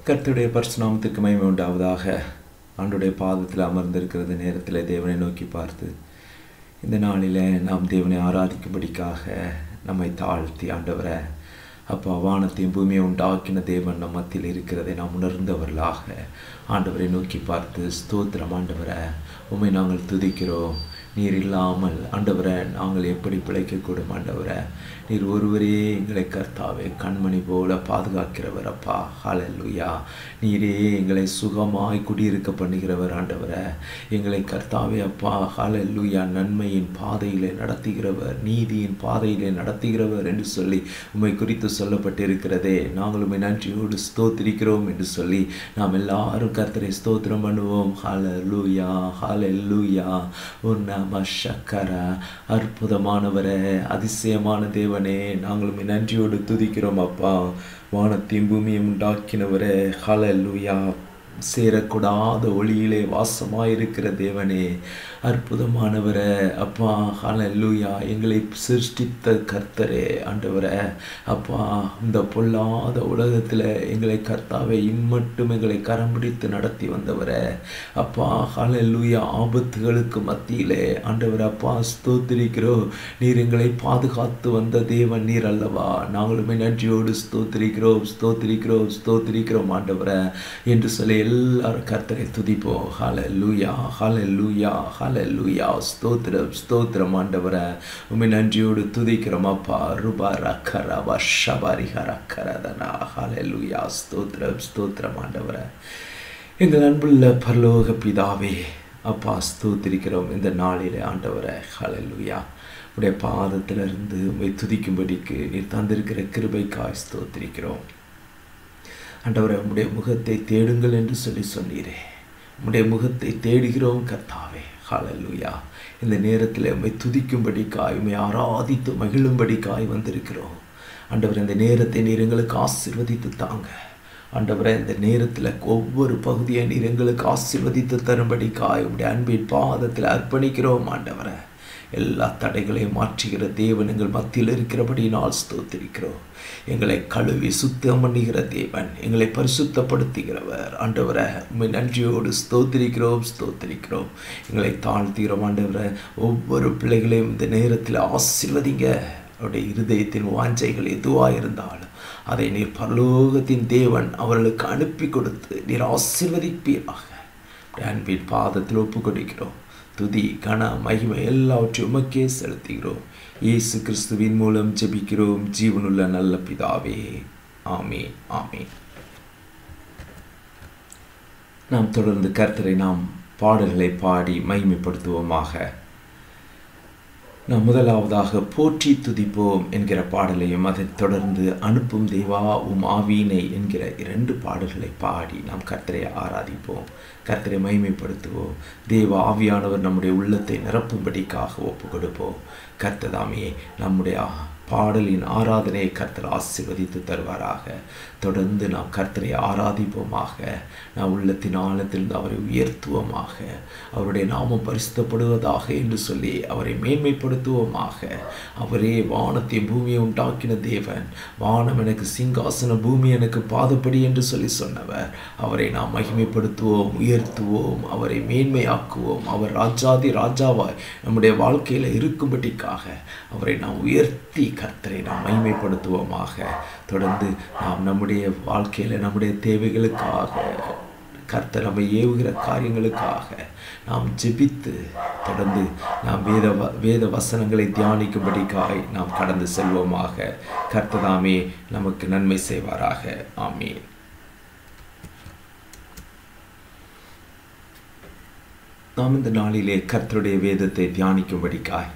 கர்த்தருடைய பரிசுநாமத்துக்கு மகிமை உண்டாவதாக ஆண்டுடைய பாதத்தில் அமர்ந்திருக்கிறது நேரத்தில் தேவனை நோக்கி பார்த்து இந்த நாளில் நாம் தேவனை ஆராதிக்கும்படிக்காக நம்மை தாழ்த்தி ஆண்டவரை அப்போ வானத்தையும் பூமியை உண்டாக்கின தேவன் நம் மத்தியில் இருக்கிறதை நாம் உணர்ந்தவர்களாக ஆண்டவரை நோக்கி பார்த்து ஸ்தோத்திரம் ஆண்டவரை உண்மை நாங்கள் துதிக்கிறோம் நீர் இல்லாமல் ஆண்டவரை நாங்கள் எப்படி பிழைக்கக்கூடும் ஆண்டவரை நீர் ஒருவரே எங்களை கர்த்தாவே கண்மணி போல பாதுகாக்கிறவர் அப்பா ஹalleluya நீரே எங்களை சுகமாய் குடியிருக்க பண்ணுகிறவர் ஆண்டவரை எங்களை கர்த்தாவே அப்பா ஹalleluya நன்மையின் பாதையிலே நடத்துகிறவர் நீதியின் பாதையிலே நடத்துகிறவர் என்று சொல்லி உம்மை குறித்து சொல்லப்பட்டிருக்கிறதே நாங்கள் உம்மை நன்றியோடு ஸ்தோத்திரிக்கிறோம் என்று சொல்லி நாம் எல்லாரும் கர்த்தரை ஸ்தோத்திரம் பண்ணுவோம் ஹalleluya ஹalleluya உன்ன மஷக்கர அற்புதமானவரே அதிசயமான தேவனே நாங்களும் நன்றியோடு துதிக்கிறோம் அப்பா வானத்தையும் பூமியும் உண்டாக்கினவரே ஹalleluya சேரக்கூடாத ஒளியிலே வாசமாயிருக்கிற தேவனே அற்புதமானவரே அப்பா ஹalleluya எங்களை சிருஷ்டித்த கர்த்தரே ஆண்டவரே அப்பா இந்த பொல்லாத உலகத்தில் எங்களை கர்த்தாவை இம்மட்டும் எங்களை கரம் பிடித்து நடத்தி வந்தவரே அப்பா ஹalleluya ஆபத்துகளுக்கு மத்தியிலே ஆண்டவர் அப்பா ஸ்தோத்திரிக்கிறோம் நீர் எங்களை பாதுகாத்து வந்த தேவன் நீர் அல்லவா நாங்களுமே நன்றியோடு ஸ்தோத்திரிக்கிறோம் ஸ்தோத்திரிக்கிறோம் ஸ்தோத்திரிக்கிறோம் ஆண்டவரை என்று சொல்லி எல்லாரும் கர்த்தரை துதிப்போம் ஹalleluya ஹalleluya ஹalleluya ஸ்தோத்திரம் ஸ்தோத்திரம் ஆண்டவரை உண்மை நன்றியோடு துதிக்கிறோம் அப்பா ருபா ரக்கர வஷபரி ஹரக்கரதனா ஹalleluya ஸ்தோத்திரம் ஸ்தோத்திரம் ஆண்டவரை எங்கள் அன்புள்ள பரலோக பிதாவே அப்பா ஸ்தோத்திரிக்கிறோம் இந்த நாளிலே ஆண்டவரை ஹalleluya உடைய பாதத்திலிருந்து உண்மை துதிக்கும்படிக்கு நீர் தந்திருக்கிற கிருபைக்காய் ஸ்தோத்திரிக்கிறோம் ஆண்டவரை உம்முடைய முகத்தை தேடுங்கள் என்று சொல்லி சொன்னீரே உம்முடைய முகத்தை தேடுகிறோம் கர்த்தாவே ஹalleluya இந்த நேரத்தில் உம்மை துதிக்கும்படிக்காய் உம்மை ஆராதித்து மகிழும்படிக்காய் வந்திருக்கிறோம் ஆண்டவர் இந்த நேரத்தை நீர் எங்களுக்கு ஆசிர்வதித்து தாங்க ஆண்டவரை இந்த நேரத்தில் ஒவ்வொரு பகுதியை நீர் எங்களுக்கு ஆசிர்வதித்து தரும்படிக்காய் உம்முடைய அன்பின் பாதத்தில் அர்ப்பணிக்கிறோம் ஆண்டவரை எல்லா தடைகளையும் மாற்றுகிற தேவன் எங்கள் மத்தியில் இருக்கிறபடியினால் ஸ்தோத்திரிக்கிறோம் எங்களை கழுவி சுத்தம் பண்ணுகிற தேவன் எங்களை பரிசுத்தப்படுத்துகிறவர் ஆண்டவரை உண்மை நன்றியோடு ஸ்தோத்திரிக்கிறோம் ஸ்தோத்திரிக்கிறோம் எங்களை தாழ்த்துகிறோம் ஆண்டவரை ஒவ்வொரு பிள்ளைகளையும் இந்த நேரத்தில் ஆசிர்வதிங்க அவருடைய இருதயத்தின் வாஞ்சைகள் எதுவாக இருந்தாலும் அதை நீர் பரலோகத்தின் தேவன் அவர்களுக்கு அனுப்பி கொடுத்து நீர் ஆசிர்வதிப்பீராக அன்பின் பாதத்தில் ஒப்பு கொடுக்கிறோம் துதி கன மகிமை எல்லாவற்றையும் உமக்கே செலுத்துகிறோம் இயேசு கிறிஸ்துவின் மூலம் ஜெபிக்கிறோம் ஜீவனுள்ள நல்ல பிதாவே ஆமே ஆமே நாம் தொடர்ந்து கர்த்தரை நாம் பாடல்களை பாடி மகிமைப்படுத்துவோமாக நாம் முதலாவதாக போற்றி துதிப்போம் என்கிற பாடலையும் அதைத் தொடர்ந்து அனுப்பும் தேவா உம் ஆவீனை என்கிற இரண்டு பாடல்களை பாடி நாம் கர்த்தரை ஆராதிப்போம் கர்த்தரை மகிமைப்படுத்துவோம் தேவ ஆவியானவர் நம்முடைய உள்ளத்தை நிரப்பும்படிக்காக ஒப்பு கொடுப்போம் கர்த்ததாமே நம்முடைய பாடலின் ஆராதனையை கர்த்தர் ஆசிர்வதித்து தருவாராக தொடர்ந்து நாம் கர்த்தரை ஆராதிப்போமாக நாம் உள்ளத்தின் ஆழத்திலிருந்து அவரை உயர்த்துவோமாக அவருடைய நாமம் பரிசுத்தப்படுவதாக என்று சொல்லி அவரை மேன்மைப்படுத்துவோமாக அவரே வானத்தையும் பூமியை உண்டாக்கின தேவன் வானம் எனக்கு சிங்காசன பூமி எனக்கு பாதப்படி என்று சொல்லி சொன்னவர் அவரை நாம் மகிமைப்படுத்துவோம் உயர்த்துவோம் அவரை மேன்மையாக்குவோம் அவர் ராஜாதி ராஜாவாய் நம்முடைய வாழ்க்கையில் இருக்கும்படிக்காக அவரை நாம் உயர்த்தி கர்த்தரை நாம் மகிமைப்படுத்துவோமாக தொடர்ந்து நாம் நம்முடைய வாழ்க்கையில் நம்முடைய தேவைகளுக்காக கர்த்தர் நம்மை ஏவுகிற காரியங்களுக்காக நாம் ஜெபித்து தொடர்ந்து நாம் வேத வேத வசனங்களை தியானிக்கும்படிக்காய் நாம் கடந்து செல்வோமாக கர்த்ததாமே நமக்கு நன்மை செய்வாராக ஆமே நாம் இந்த நாளிலே கர்த்தருடைய வேதத்தை தியானிக்கும்படிக்காய்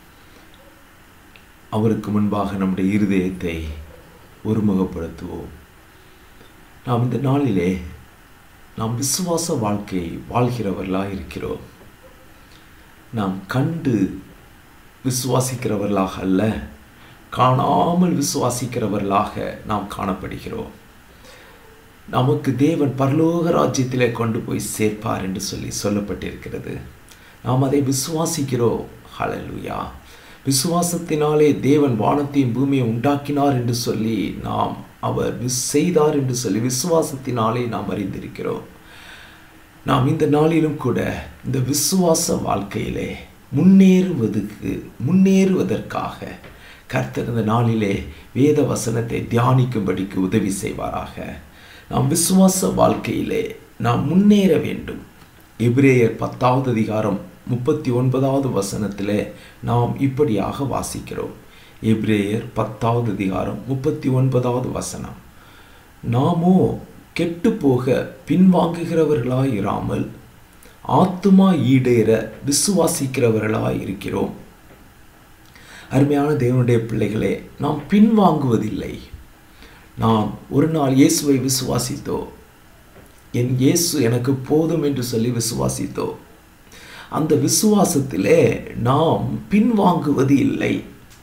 அவருக்கு முன்பாக நம்முடைய இருதயத்தை ஒருமுகப்படுத்துவோம் நாம் இந்த நாளிலே நாம் விசுவாச வாழ்க்கை வாழ்கிறவர்களாக இருக்கிறோம் நாம் கண்டு விசுவாசிக்கிறவர்களாக அல்ல காணாமல் விசுவாசிக்கிறவர்களாக நாம் காணப்படுகிறோம் நமக்கு தேவன் பரலோக ராஜ்யத்திலே கொண்டு போய் சேர்ப்பார் என்று சொல்லி சொல்லப்பட்டிருக்கிறது நாம் அதை விசுவாசிக்கிறோம் ஹalleluya விசுவாசத்தினாலே தேவன் வானத்தையும் பூமியை உண்டாக்கினார் என்று சொல்லி நாம் அவர் விஸ்- செய்தார் என்று சொல்லி விசுவாசத்தினாலே நாம் அறிந்திருக்கிறோம் நாம் இந்த நாளிலும் கூட இந்த விசுவாச வாழ்க்கையிலே முன்னேறுவதற்கு முன்னேறுவதற்காக கர்த்தர் இந்த நாளிலே வேத வசனத்தை தியானிக்கும்படிக்கு உதவி செய்வாராக நாம் விசுவாச வாழ்க்கையிலே நாம் முன்னேற வேண்டும் எபிரேயர் பத்தாவது அதிகாரம் முப்பத்தி ஒன்பதாவது வசனத்திலே நாம் இப்படியாக வாசிக்கிறோம் எபிரேயர் பத்தாவது அதிகாரம் முப்பத்தி ஒன்பதாவது வசனம் நாமோ கெட்டுப்போக பின்வாங்குகிறவர்களாய் இராமல் ஆத்துமா ஈடேற விசுவாசிக்கிறவர்களாய் இருக்கிறோம் அருமையான தேவனுடைய பிள்ளைகளே நாம் பின்வாங்குவதில்லை நாம் ஒரு நாள் இயேசுவை விசுவாசித்தோ என் இயேசு எனக்கு போதும் என்று சொல்லி விசுவாசித்தோ அந்த விசுவாசத்திலே நாம் பின்வாங்குவது இல்லை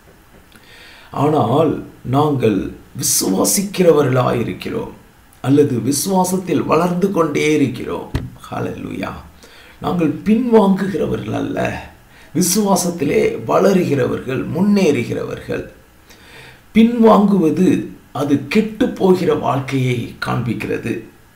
ஆனால் நாங்கள் விசுவாசிக்கிறவர்களாய் இருக்கிறோம் அல்லது விசுவாசத்தில் வளர்ந்து கொண்டே இருக்கிறோம் ஹalleluya நாங்கள் பின்வாங்குகிறவர்கள் அல்ல விசுவாசத்திலே வளருகிறவர்கள் முன்னேறுகிறவர்கள் பின்வாங்குவது அது கெட்டு போகிற வாழ்க்கையை காண்பிக்கிறது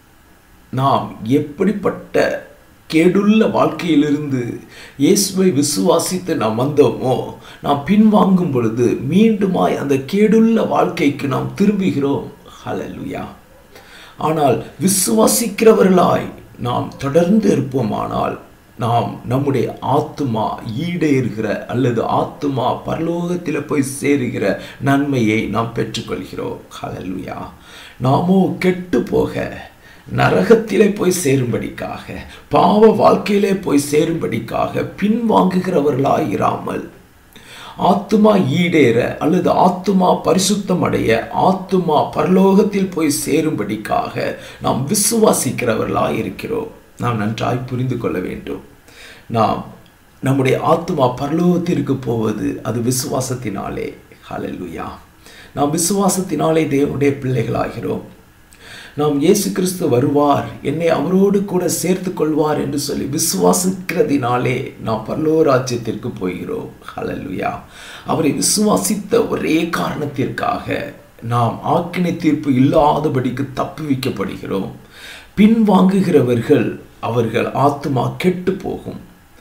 நாம் எப்படிப்பட்ட கேடுள்ள வாழ்க்கையிலிருந்து இயேசுவை விசுவாசித்து நாம் வந்தோமோ நாம் பின்வாங்கும் பொழுது மீண்டுமாய் அந்த கேடுள்ள வாழ்க்கைக்கு நாம் திரும்புகிறோம் ஹalleluya ஆனால் விசுவாசிக்கிறவர்களாய் நாம் தொடர்ந்து இருப்போமானால் நாம் நம்முடைய ஆத்துமா ஈடேறுகிற அல்லது ஆத்துமா பரலோகத்தில் போய் சேருகிற நன்மையை நாம் பெற்றுக்கொள்கிறோம் ஹalleluya நாமோ கெட்டு போக நரகத்திலே போய் சேரும்படிக்காக பாவ வாழ்க்கையிலே போய் சேரும்படிக்காக பின்வாங்குகிறவர்களாய் இராமல் ஆத்துமா ஈடேற அல்லது ஆத்துமா பரிசுத்தம் அடைய ஆத்துமா பரலோகத்தில் போய் சேரும்படிக்காக நாம் விசுவாசிக்கிறவர்களாய் இருக்கிறோம் நாம் நன்றாய் புரிந்து கொள்ள வேண்டும் நாம் நம்முடைய ஆத்துமா பரலோகத்திற்கு போவது அது விசுவாசத்தினாலே ஹalleluya நாம் விசுவாசத்தினாலே தேவனுடைய பிள்ளைகளாகிறோம் நாம் இயேசு கிறிஸ்து வருவார் என்னை அவரோடு கூட சேர்த்து கொள்வார் என்று சொல்லி விசுவாசிக்கிறதினாலே நாம் பரலோக ராஜ்யத்திற்கு போகிறோம் ஹalleluya அவரை விசுவாசித்த ஒரே காரணத்திற்காக நாம் ஆக்கினை தீர்ப்பு இல்லாதபடிக்கு தப்புவிக்கப்படுகிறோம் பின்வாங்குகிறவர்கள் அவர்கள் ஆத்துமா கெட்டு போகும்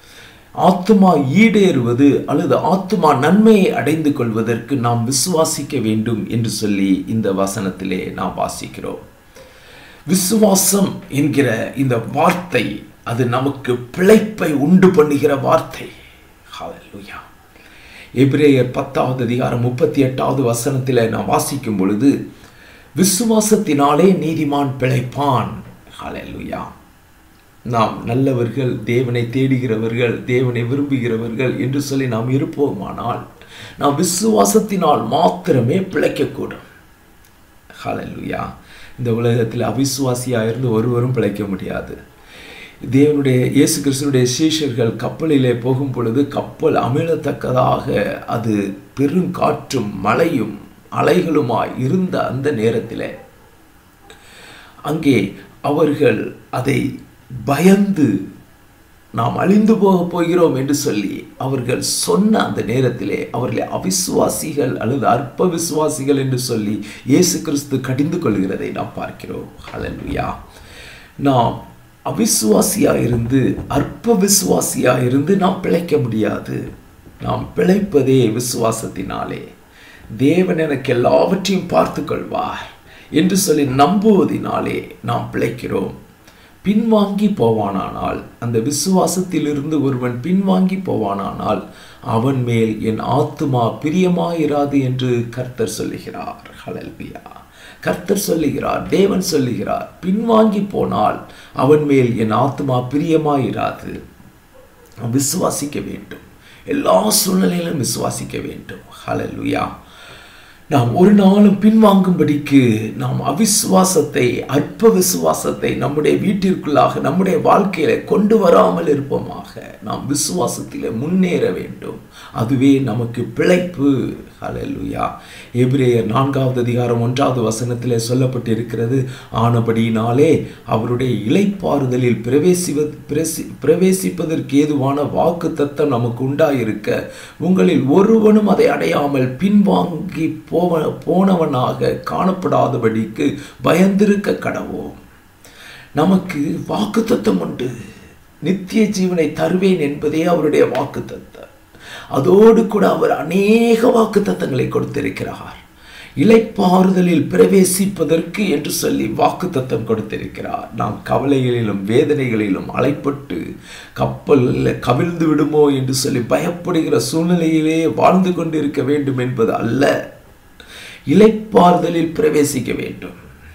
ஆத்துமா ஈடேறுவது அல்லது ஆத்துமா நன்மையை அடைந்து கொள்வதற்கு நாம் விசுவாசிக்க வேண்டும் என்று சொல்லி இந்த வசனத்திலே நாம் வாசிக்கிறோம் விசுவாசம் என்கிற இந்த வார்த்தை அது நமக்கு பிழைப்பை உண்டு பண்ணுகிற வார்த்தை ஹalleluya எபிரேயர் பத்தாவது அதிகாரம் முப்பத்தி எட்டாவது வசனத்தில் நாம் வாசிக்கும் பொழுது விசுவாசத்தினாலே நீதிமான் பிழைப்பான் ஹalleluya நாம் நல்லவர்கள் தேவனை தேடுகிறவர்கள் தேவனை விரும்புகிறவர்கள் என்று சொல்லி நாம் இருப்போமானால் நாம் விசுவாசத்தினால் மாத்திரமே பிழைக்கக்கூடும் ஹalleluya இந்த உலகத்தில் அவிசுவாசியாக இருந்து ஒருவரும் பிழைக்க முடியாது தேவனுடைய இயேசு கிறிஸ்துடைய சீஷர்கள் கப்பலிலே போகும் பொழுது கப்பல் அமிழத்தக்கதாக அது பெருங்காற்றும் மழையும் அலைகளுமாய் இருந்த அந்த நேரத்தில் அங்கே அவர்கள் அதை பயந்து நாம் அழிந்து போக போகிறோம் என்று சொல்லி அவர்கள் சொன்ன அந்த நேரத்திலே அவர்களை அவிசுவாசிகள் அல்லது அற்ப விசுவாசிகள் என்று சொல்லி இயேசு கிறிஸ்து கடிந்து கொள்கிறதை நாம் பார்க்கிறோம் ஹalleluya நாம் அவிசுவாசியா இருந்து அற்ப விசுவாசியா இருந்து நாம் பிழைக்க முடியாது நாம் பிழைப்பதே விசுவாசத்தினாலே தேவன் எனக்கு எல்லாவற்றையும் பார்த்து கொள்வார் என்று சொல்லி நம்புவதினாலே நாம் பிழைக்கிறோம் பின்வாங்கி போவானானால் அந்த விசுவாசத்திலிருந்து ஒருவன் பின்வாங்கி போவானானால் அவன் மேல் என் ஆத்துமா பிரியமாயிராது என்று கர்த்தர் சொல்லுகிறார் ஹalleluya கர்த்தர் சொல்லுகிறார் தேவன் சொல்லுகிறார் பின்வாங்கி போனால் அவன் மேல் என் ஆத்துமா பிரியமாயிராது நாம் விசுவாசிக்க வேண்டும் எல்லா சூழ்நிலையிலும் விசுவாசிக்க வேண்டும் ஹalleluya நாம் ஒரு நாளும் பின்வாங்கும்படிக்கு நாம் அவிசுவாசத்தை அற்ப விசுவாசத்தை நம்முடைய வீட்டிற்குள்ளாக நம்முடைய வாழ்க்கையில கொண்டு வராமல் இருப்போமாக நாம் விசுவாசத்திலே முன்னேற வேண்டும் அதுவே நமக்கு பிழைப்பு ஹalleluya எபிரேயர் நான்காவது அதிகாரம் ஒன்றாவது வசனத்திலே சொல்லப்பட்டிருக்கிறது ஆனபடியினாலே அவருடைய இலைப்பாறுதலில் பிரவேசிவ பிரசி பிரவேசிப்பதற்கு ஏதுவான வாக்கு தத்தம் நமக்கு உண்டாயிருக்க உங்களில் ஒருவனும் அதை அடையாமல் பின்வாங்கி போவ போனவனாக காணப்படாதபடிக்கு பயந்திருக்க கடவோம் நமக்கு வாக்குத்தத்தம் உண்டு நித்திய ஜீவனை தருவேன் என்பதே அவருடைய வாக்குத்தத்தம் அதோடு கூட அவர் அநேக வாக்குத்தத்தங்களை கொடுத்திருக்கிறார் இலைப்பாறுதலில் பிரவேசிப்பதற்கு என்று சொல்லி வாக்குத்தத்தம் கொடுத்திருக்கிறார் நாம் கவலைகளிலும் வேதனைகளிலும் அலைப்பட்டு கப்பலில் கவிழ்ந்து விடுமோ என்று சொல்லி பயப்படுகிற சூழ்நிலையிலே வாழ்ந்து கொண்டிருக்க வேண்டும் என்பது அல்ல இலைப்பாறுதலில் பிரவேசிக்க வேண்டும்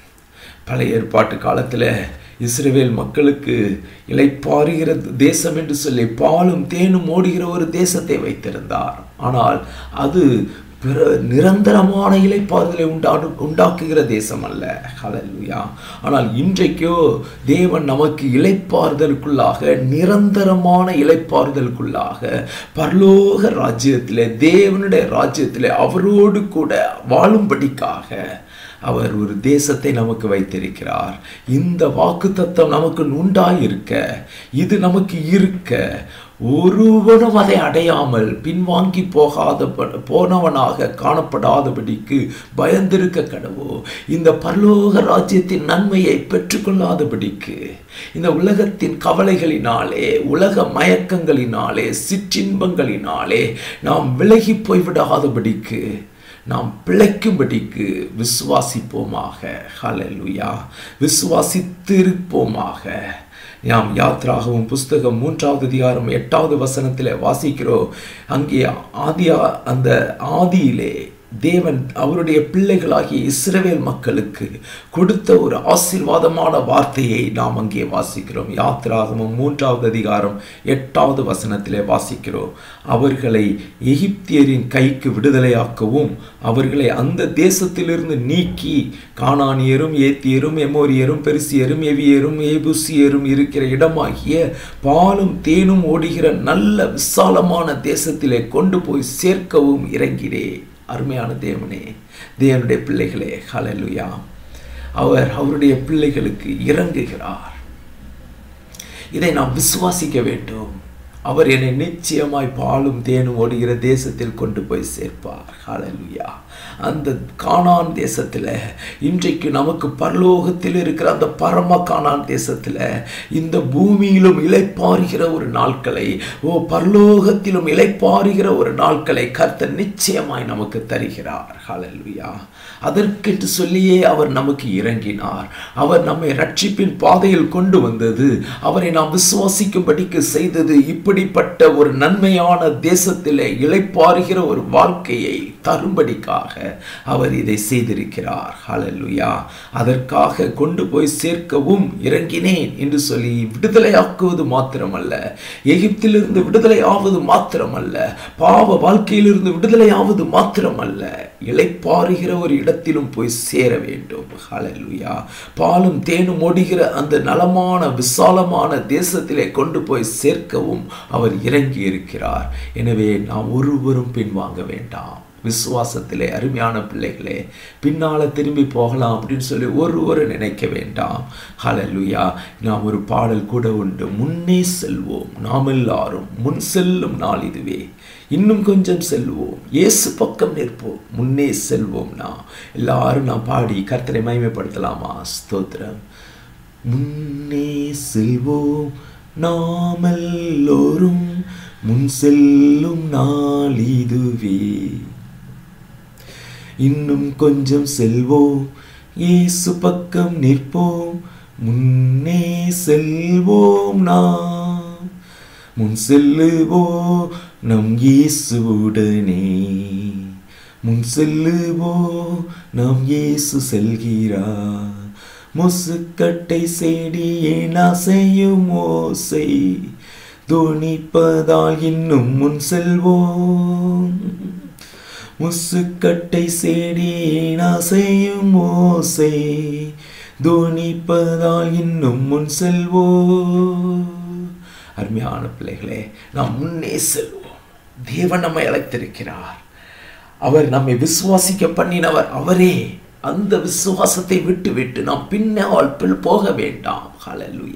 பழைய ஏற்பாட்டு காலத்தில் இஸ்ரேல் மக்களுக்கு இலைப்பாறுகிற தேசம் என்று சொல்லி பாலும் தேனும் ஓடுகிற ஒரு தேசத்தை வைத்திருந்தார் ஆனால் அது பிற நிரந்தரமான இலைப்பாறுதலை உண்டாடு உண்டாக்குகிற தேசம் அல்ல ஹலலுயா ஆனால் இன்றைக்கோ தேவன் நமக்கு இலைப்பாறுதலுக்குள்ளாக நிரந்தரமான இலைப்பாறுதலுக்குள்ளாக பரலோக ராஜ்யத்திலே தேவனுடைய ராஜ்யத்திலே அவரோடு கூட வாழும்படிக்காக அவர் ஒரு தேசத்தை நமக்கு வைத்திருக்கிறார் இந்த வாக்கு தத்தம் நமக்கு உண்டாயிருக்க இது நமக்கு இருக்க ஒருவனும் அதை அடையாமல் பின்வாங்கி போகாத போனவனாக காணப்படாதபடிக்கு பயந்திருக்க கடவோ இந்த பரலோக ராஜ்யத்தின் நன்மையை பெற்றுக்கொள்ளாதபடிக்கு இந்த உலகத்தின் கவலைகளினாலே உலக மயக்கங்களினாலே சிற்றின்பங்களினாலே நாம் விலகி போய்விடாதபடிக்கு நாம் பிழைக்கும்படிக்கு விசுவாசிப்போமாக ஹலலுயா விசுவாசித்திருப்போமாக நாம் யாத்ராகவும் புஸ்தகம் மூன்றாவது அதிகாரம் எட்டாவது வசனத்தில் வாசிக்கிறோம் அங்கே ஆதியா அந்த ஆதியிலே தேவன் அவருடைய பிள்ளைகளாகிய இஸ்ரவேல் மக்களுக்கு கொடுத்த ஒரு ஆசீர்வாதமான வார்த்தையை நாம் அங்கே வாசிக்கிறோம் யாத்திராகமும் மூன்றாவது அதிகாரம் எட்டாவது வசனத்திலே வாசிக்கிறோம் அவர்களை எகிப்தியரின் கைக்கு விடுதலையாக்கவும் அவர்களை அந்த தேசத்திலிருந்து நீக்கி கானானியரும் ஏத்தியரும் எமோரியரும் பெருசியரும் எவியரும் ஏபுசியரும் இருக்கிற இடமாகிய பாலும் தேனும் ஓடுகிற நல்ல விசாலமான தேசத்திலே கொண்டு போய் சேர்க்கவும் இறங்கிறேன் அருமையான தேவனே தேவனுடைய பிள்ளைகளே ஹலலுயா அவர் அவருடைய பிள்ளைகளுக்கு இறங்குகிறார் இதை நாம் விசுவாசிக்க வேண்டும் அவர் என்னை நிச்சயமாய் பாலும் தேனும் ஓடுகிற தேசத்தில் கொண்டு போய் சேர்ப்பார் ஹalleluya அந்த கானான் தேசத்தில் இன்றைக்கு நமக்கு பரலோகத்தில் இருக்கிற அந்த பரம கானான் தேசத்தில் இந்த பூமியிலும் இலைப்பாறுகிற ஒரு நாட்களை ஓ பரலோகத்திலும் இலைப்பாறுகிற ஒரு நாட்களை கர்த்தர் நிச்சயமாய் நமக்கு தருகிறார் ஹalleluya அதற்கென்று சொல்லியே அவர் நமக்கு இறங்கினார் அவர் நம்மை ரட்சிப்பின் பாதையில் கொண்டு வந்தது அவரை நாம் விசுவாசிக்கும்படிக்கு செய்தது இப்படிப்பட்ட ஒரு நன்மையான தேசத்திலே இளைப்பாறுகிற ஒரு வாழ்க்கையை தரும்படிக்காக அவர் இதை செய்திருக்கிறார் ஹalleluya அதற்காக கொண்டு போய் சேர்க்கவும் இறங்கினேன் என்று சொல்லி விடுதலையாக்குவது மாத்திரமல்ல எகிப்திலிருந்து விடுதலை ஆவது மாத்திரமல்ல பாவ வாழ்க்கையிலிருந்து விடுதலை ஆவது மாத்திரமல்ல இளைப்பாறுகிற ஒரு இடத்திலும் போய் சேர வேண்டும் ஹalleluya பாலும் தேனும் ஓடுகிற அந்த நலமான விசாலமான தேசத்திலே கொண்டு போய் சேர்க்கவும் அவர் இறங்கி இருக்கிறார் எனவே நாம் ஒருவரும் பின்வாங்க வேண்டாம் விசுவாசத்திலே அருமையான பிள்ளைகளே பின்னால திரும்பி போகலாம் அப்படின்னு சொல்லி ஒருவரும் நினைக்க வேண்டாம் ஹalleluya நாம் ஒரு பாடல் கூட உண்டு முன்னே செல்வோம் நாம் எல்லாரும் முன் செல்லும் நாள் இதுவே இன்னும் கொஞ்சம் செல்வோம் இயேசு பக்கம் நிற்போம் முன்னே செல்வோம்னா எல்லாரும் நான் பாடி கர்த்தரை மகிமைப்படுத்தலாமா ஸ்தோத்திரம் முன்னே செல்வோம் நாம் எல்லோரும் முன் செல்லும் நாள் இதுவே இன்னும் கொஞ்சம் செல்வோம் இயேசு பக்கம் நிற்போம் முன்னே செல்வோம் நாம் முன் செல்லுவோம் நம் இயேசுவுடனே முன் செல்லுவோம் நம் இயேசு செல்கிறார் முசுக்கட்டை செடியே அசையும் ஓசை தோணிப்பதால் இன்னும் முன் செல்வோம் முசுக்கட்டை செடியே அசையும் ஓசை தோணிப்பதால் இன்னும் முன் செல்வோம் அருமையான பிள்ளைகளே நாம் முன்னே செல்வோம் தேவன் நம்மை அழைத்திருக்கிறார் அவர் நம்மை விசுவாசிக்க பண்ணினவர் அவரே அந்த விசுவாசத்தை விட்டு விட்டு நாம் பின்னால் போக வேண்டாம் ஹalleluya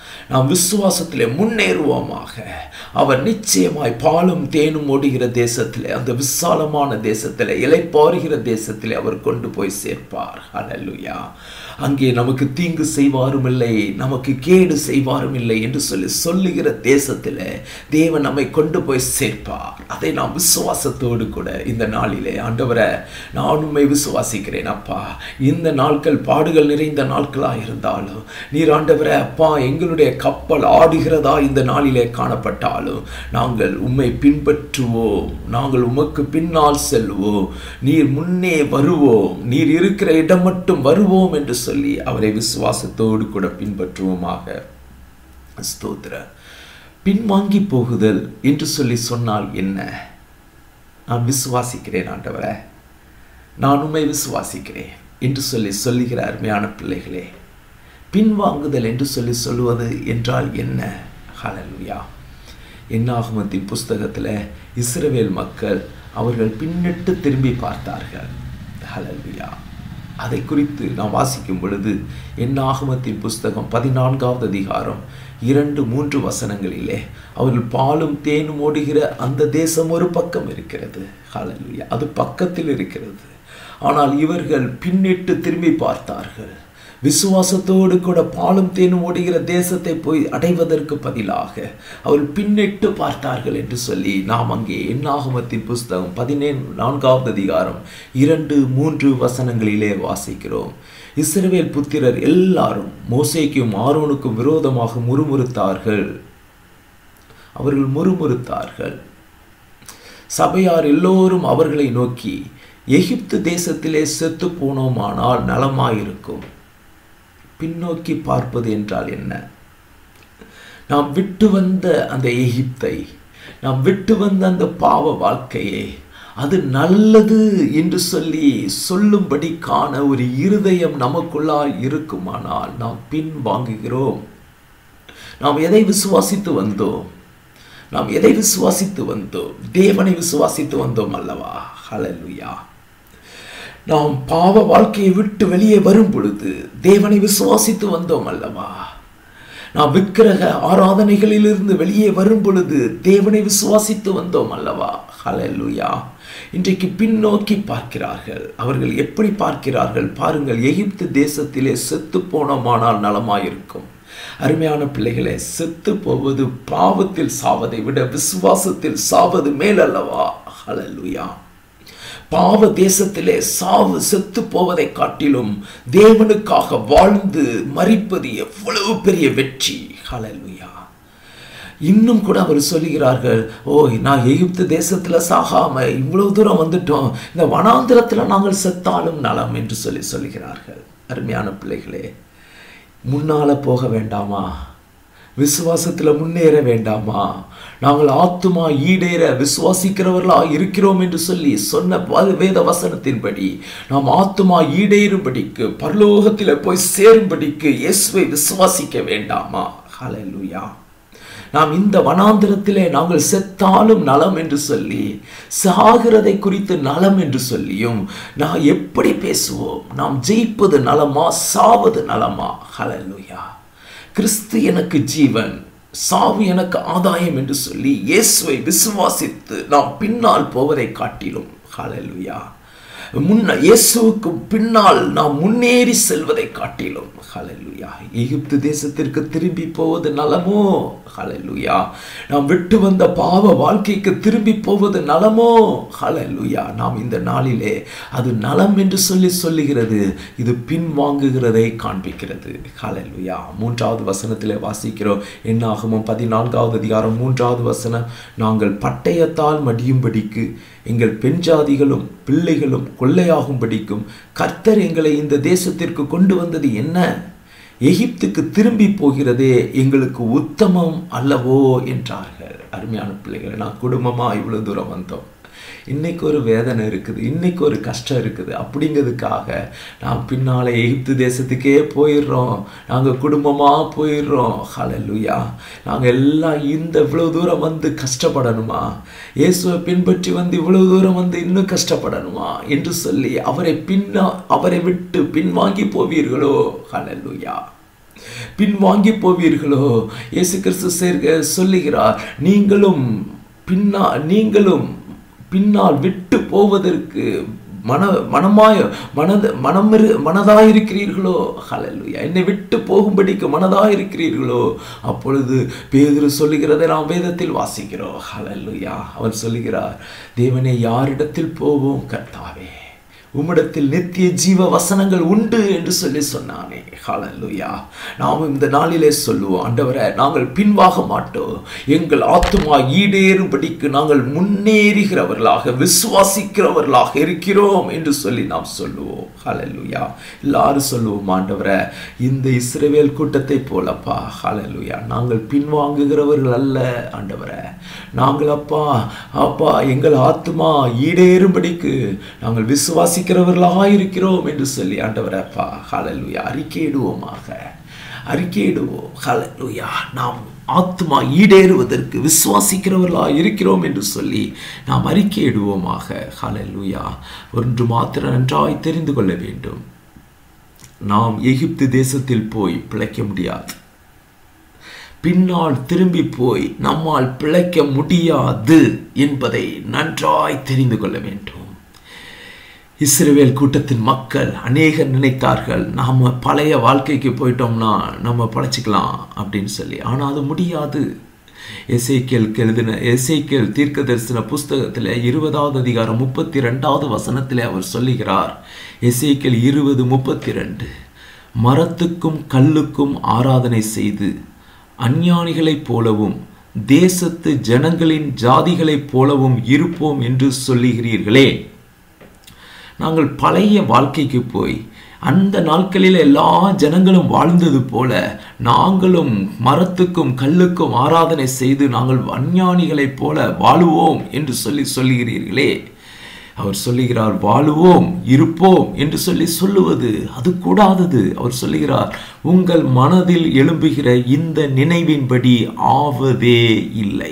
நாம் விசுவாசத்திலே முன்னேறுவோமாக அவர் நிச்சயமாய் பாலும் தேனும் ஓடுகிற தேசத்திலே அந்த விசாலமான தேசத்திலே இலைப்பாறுகிற தேசத்திலே அவர் கொண்டு போய் சேர்ப்பார் ஹalleluya அங்கே நமக்கு தீங்கு செய்வாரும் இல்லை நமக்கு கேடு செய்வாரும் இல்லை என்று சொல்லி சொல்லுகிற தேசத்திலே தேவன் நம்மை கொண்டு போய் சேர்ப்பார் அதை நாம் விசுவாசத்தோடு கூட இந்த நாளிலே ஆண்டவரை நான் உண்மை விசுவாசிக்கிறேன் அப்பா இந்த நாட்கள் பாடுகள் நிறைந்த நாட்களாக இருந்தாலும் நீர் ஆண்டவரை அப்பா எங்களுடைய கப்பல் ஆடுகிறதா இந்த நாளிலே காணப்பட்டாலும் நாங்கள் உம்மை பின்பற்றுவோம் நாங்கள் உமக்கு பின்னால் செல்வோம் நீர் முன்னே வருவோம் நீர் இருக்கிற இடம் மட்டும் வருவோம் என்று சொல்லி அவரை விசுவாசத்தோடு கூட பின்பற்றுவோமாக ஸ்தோத்திர பின்வாங்கி போகுதல் என்று சொல்லி சொன்னால் என்ன நான் விசுவாசிக்கிறேன் ஆண்டவரை நான் உண்மை விசுவாசிக்கிறேன் என்று சொல்லி சொல்லுகிற அருமையான பிள்ளைகளே பின்வாங்குதல் என்று சொல்லி சொல்லுவது என்றால் என்ன ஹalleluya என்னாகமத்தின் புஸ்தகத்தில் இஸ்ரவேல் மக்கள் அவர்கள் பின்னிட்டு திரும்பி பார்த்தார்கள் ஹalleluya அதை குறித்து நாம் வாசிக்கும் பொழுது என்னாகமத்தின் புஸ்தகம் பதினான்காவது அதிகாரம் இரண்டு மூன்று வசனங்களிலே அவர்கள் பாலும் தேனும் ஓடுகிற அந்த தேசம் ஒரு பக்கம் இருக்கிறது ஹalleluya அது பக்கத்தில் இருக்கிறது ஆனால் இவர்கள் பின்னிட்டு திரும்பி பார்த்தார்கள் விசுவாசத்தோடு கூட பாலும் தேனும் ஓடுகிற தேசத்தை போய் அடைவதற்கு பதிலாக அவர்கள் பின்னிட்டு பார்த்தார்கள் என்று சொல்லி நாம் அங்கே எண்ணாகமத்தின் புஸ்தகம் பதினேழு நான்காவது அதிகாரம் இரண்டு மூன்று வசனங்களிலே வாசிக்கிறோம் இஸ்ரவேல் புத்திரர் எல்லாரும் மோசேக்கும் ஆரோனுக்கும் விரோதமாக முறுமுறுத்தார்கள் அவர்கள் முறுமுறுத்தார்கள் சபையார் எல்லோரும் அவர்களை நோக்கி எகிப்து தேசத்திலே செத்து போனோமானால் நலமாயிருக்கும் பின்னோக்கி பார்ப்பது என்றால் என்ன நாம் விட்டு வந்த அந்த எகிப்தை நாம் விட்டு வந்த அந்த பாவ வாழ்க்கையை அது நல்லது என்று சொல்லி சொல்லும்படி காண ஒரு இருதயம் நமக்குள்ளால் இருக்குமானால் நாம் பின் வாங்குகிறோம் நாம் எதை விசுவாசித்து வந்தோம் நாம் எதை விசுவாசித்து வந்தோம் தேவனை விசுவாசித்து வந்தோம் அல்லவா ஹalleluya நாம் பாவ வாழ்க்கையை விட்டு வெளியே வரும் பொழுது தேவனை விசுவாசித்து வந்தோம் அல்லவா நாம் விக்கிரக ஆராதனைகளிலிருந்து வெளியே வரும் பொழுது தேவனை விசுவாசித்து வந்தோம் அல்லவா ஹalleluya இன்றைக்கு பின்னோக்கி பார்க்கிறார்கள் அவர்கள் எப்படி பார்க்கிறார்கள் பாருங்கள் எகிப்து தேசத்திலே செத்து போனோமானால் நலமாயிருக்கும் அருமையான பிள்ளைகளே செத்து போவது பாவத்தில் சாவதை விட விசுவாசத்தில் சாவது மேலல்லவா ஹalleluya பாவ தேசத்திலே சாவு செத்து போவதை காட்டிலும் தேவனுக்காக வாழ்ந்து மறிப்பது எவ்வளவு பெரிய வெற்றி ஹalleluya இன்னும் கூட அவர் சொல்லுகிறார்கள் ஓ நான் எகிப்து தேசத்துல சாகாம இவ்வளவு தூரம் வந்துட்டோம் இந்த வனாந்திரத்துல நாங்கள் செத்தாலும் நலம் என்று சொல்லி சொல்லுகிறார்கள் அருமையான பிள்ளைகளே முன்னால போக வேண்டாமா விசுவாசத்துல முன்னேற வேண்டாமா நாங்கள் ஆத்துமா ஈடேற விசுவாசிக்கிறவர்களா இருக்கிறோம் என்று சொல்லி சொன்ன வ- வேத வசனத்தின்படி நாம் ஆத்துமா ஈடேறும்படிக்கு பரலோகத்தில் போய் சேரும்படிக்கு இயேசுவை விசுவாசிக்க வேண்டாமா ஹalleluya நாம் இந்த வனாந்திரத்திலே நாங்கள் செத்தாலும் நலம் என்று சொல்லி சாகிறதை குறித்து நலம் என்று சொல்லியும் நான் எப்படி பேசுவோம் நாம் ஜெயிப்பது நலமா சாவது நலமா ஹalleluya கிறிஸ்து எனக்கு ஜீவன் சாவு எனக்கு ஆதாயம் என்று சொல்லி இயேசுவை விசுவாசித்து நாம் பின்னால் போவதை காட்டிலும் ஹalleluya முன்ன இயேசுவுக்கு பின்னால் நாம் முன்னேறி செல்வதை காட்டிலும் ஹalleluya எகிப்து தேசத்திற்கு திரும்பி போவது நலமோ ஹalleluya நாம் விட்டு வந்த பாவ வாழ்க்கைக்கு திரும்பி போவது நலமோ ஹalleluya நாம் இந்த நாளிலே அது நலம் என்று சொல்லி சொல்லுகிறது இது பின்வாங்குகிறதை காண்பிக்கிறது ஹalleluya மூன்றாவது வசனத்திலே வாசிக்கிறோம் என்னாகமும் பதினான்காவது அதிகாரம் மூன்றாவது வசனம் நாங்கள் பட்டயத்தால் மடியும்படிக்கு எங்கள் பெண் ஜாதிகளும் பிள்ளைகளும் கொள்ளையாகும்படிக்கும் கர்த்தர் எங்களை இந்த தேசத்திற்கு கொண்டு வந்தது என்ன எகிப்துக்கு திரும்பி போகிறதே எங்களுக்கு உத்தமம் அல்லவோ என்றார்கள் அருமையான பிள்ளைகளை நான் குடும்பமா இவ்வளவு தூரம் வந்தோம் இன்னைக்கு ஒரு வேதனை இருக்குது இன்னைக்கு ஒரு கஷ்டம் இருக்குது அப்படிங்கிறதுக்காக நான் பின்னாலே எகிப்து தேசத்துக்கே போயிடுறோம் நாங்கள் குடும்பமாக போயிடுறோம் ஹalleluya நாங்கள் எல்லாம் இந்த இவ்வளவு தூரம் வந்து கஷ்டப்படணுமா இயேசுவை பின்பற்றி வந்து இவ்வளவு தூரம் வந்து இன்னும் கஷ்டப்படணுமா என்று சொல்லி அவரை பின்னா அவரை விட்டு பின்வாங்கி போவீர்களோ ஹalleluya பின்வாங்கி போவீர்களோ இயேசு கிறிஸ்து சேர்க்க சொல்லுகிறார் நீங்களும் பின்னா நீங்களும் பின்னால் விட்டு போவதற்கு மன மனமாய மனத மனமிரு மனதாயிருக்கிறீர்களோ ஹalleluya என்னை விட்டு போகும்படிக்கு மனதாயிருக்கிறீர்களோ அப்பொழுது பேதுரு சொல்லுகிறதை நாம் வேதத்தில் வாசிக்கிறோம் ஹalleluya அவர் சொல்லுகிறார் தேவனே யாரிடத்தில் போவோம் கர்த்தாவே உம்மிடத்தில் நித்திய ஜீவ வசனங்கள் உண்டு என்று சொல்லி சொன்னானே ஹalleluya நாம் இந்த நாளிலே சொல்லுவோம் ஆண்டவரே நாங்கள் பின்வாக மாட்டோம் எங்கள் ஆத்துமா ஈடேறும்படிக்கு நாங்கள் முன்னேறுகிறவர்களாக விசுவாசிக்கிறவர்களாக இருக்கிறோம் என்று சொல்லி நாம் சொல்லுவோம் ஹalleluya எல்லாரும் சொல்லுவோம் ஆண்டவரே இந்த இஸ்ரவேல் கூட்டத்தை போலப்பா ஹalleluya நாங்கள் பின்வாங்குகிறவர்கள் அல்ல ஆண்டவரே நாங்கள் அப்பா அப்பா எங்கள் ஆத்துமா ஈடேறும்படிக்கு நாங்கள் விசுவாசிக்கிறவர்களாக இருக்கிறோம் என்று சொல்லி ஆண்டவரே அப்பா ஹalleluya அறிக்கையிடுவோமாக அறிக்கையிடுவோம் ஹalleluya நாம் ஆத்மா ஈடேறுவதற்கு விசுவாசிக்கிறவர்களாக இருக்கிறோம் என்று சொல்லி நாம் அறிக்கையிடுவோமாக ஹalleluya ஒன்று மாத்திரம் நன்றாய் தெரிந்து கொள்ள வேண்டும் நாம் எகிப்து தேசத்தில் போய் பிழைக்க முடியாது பின்னால் திரும்பி போய் நம்மால் பிழைக்க முடியாது என்பதை நன்றாய் தெரிந்து கொள்ள வேண்டும் இஸ்ரேல் கூட்டத்தின் மக்கள் அநேகர் நினைத்தார்கள் நாம் பழைய வாழ்க்கைக்கு போயிட்டோம்னா நம்ம பழைச்சிக்கலாம் அப்படின்னு சொல்லி ஆனால் அது முடியாது எசைக்கேல் எழுதின எசைக்கேல் தீர்க்க தரிசன புஸ்தகத்தில் இருபதாவது அதிகாரம் முப்பத்தி ரெண்டாவது வசனத்தில் அவர் சொல்லுகிறார் எசைக்கேல் இருபது முப்பத்தி ரெண்டு மரத்துக்கும் கல்லுக்கும் ஆராதனை செய்து அஞ்ஞானிகளைப் போலவும் தேசத்து ஜனங்களின் ஜாதிகளைப் போலவும் இருப்போம் என்று சொல்லுகிறீர்களே நாங்கள் பழைய வாழ்க்கைக்கு போய் அந்த நாட்களில் எல்லா ஜனங்களும் வாழ்ந்தது போல நாங்களும் மரத்துக்கும் கல்லுக்கும் ஆராதனை செய்து நாங்கள் அஞ்ஞானிகளைப் போல வாழுவோம் என்று சொல்லி சொல்லுகிறீர்களே அவர் சொல்லுகிறார் வாழுவோம் இருப்போம் என்று சொல்லி சொல்லுவது அது கூடாதது அவர் சொல்லுகிறார் உங்கள் மனதில் எழும்புகிற இந்த நினைவின்படி ஆவதே இல்லை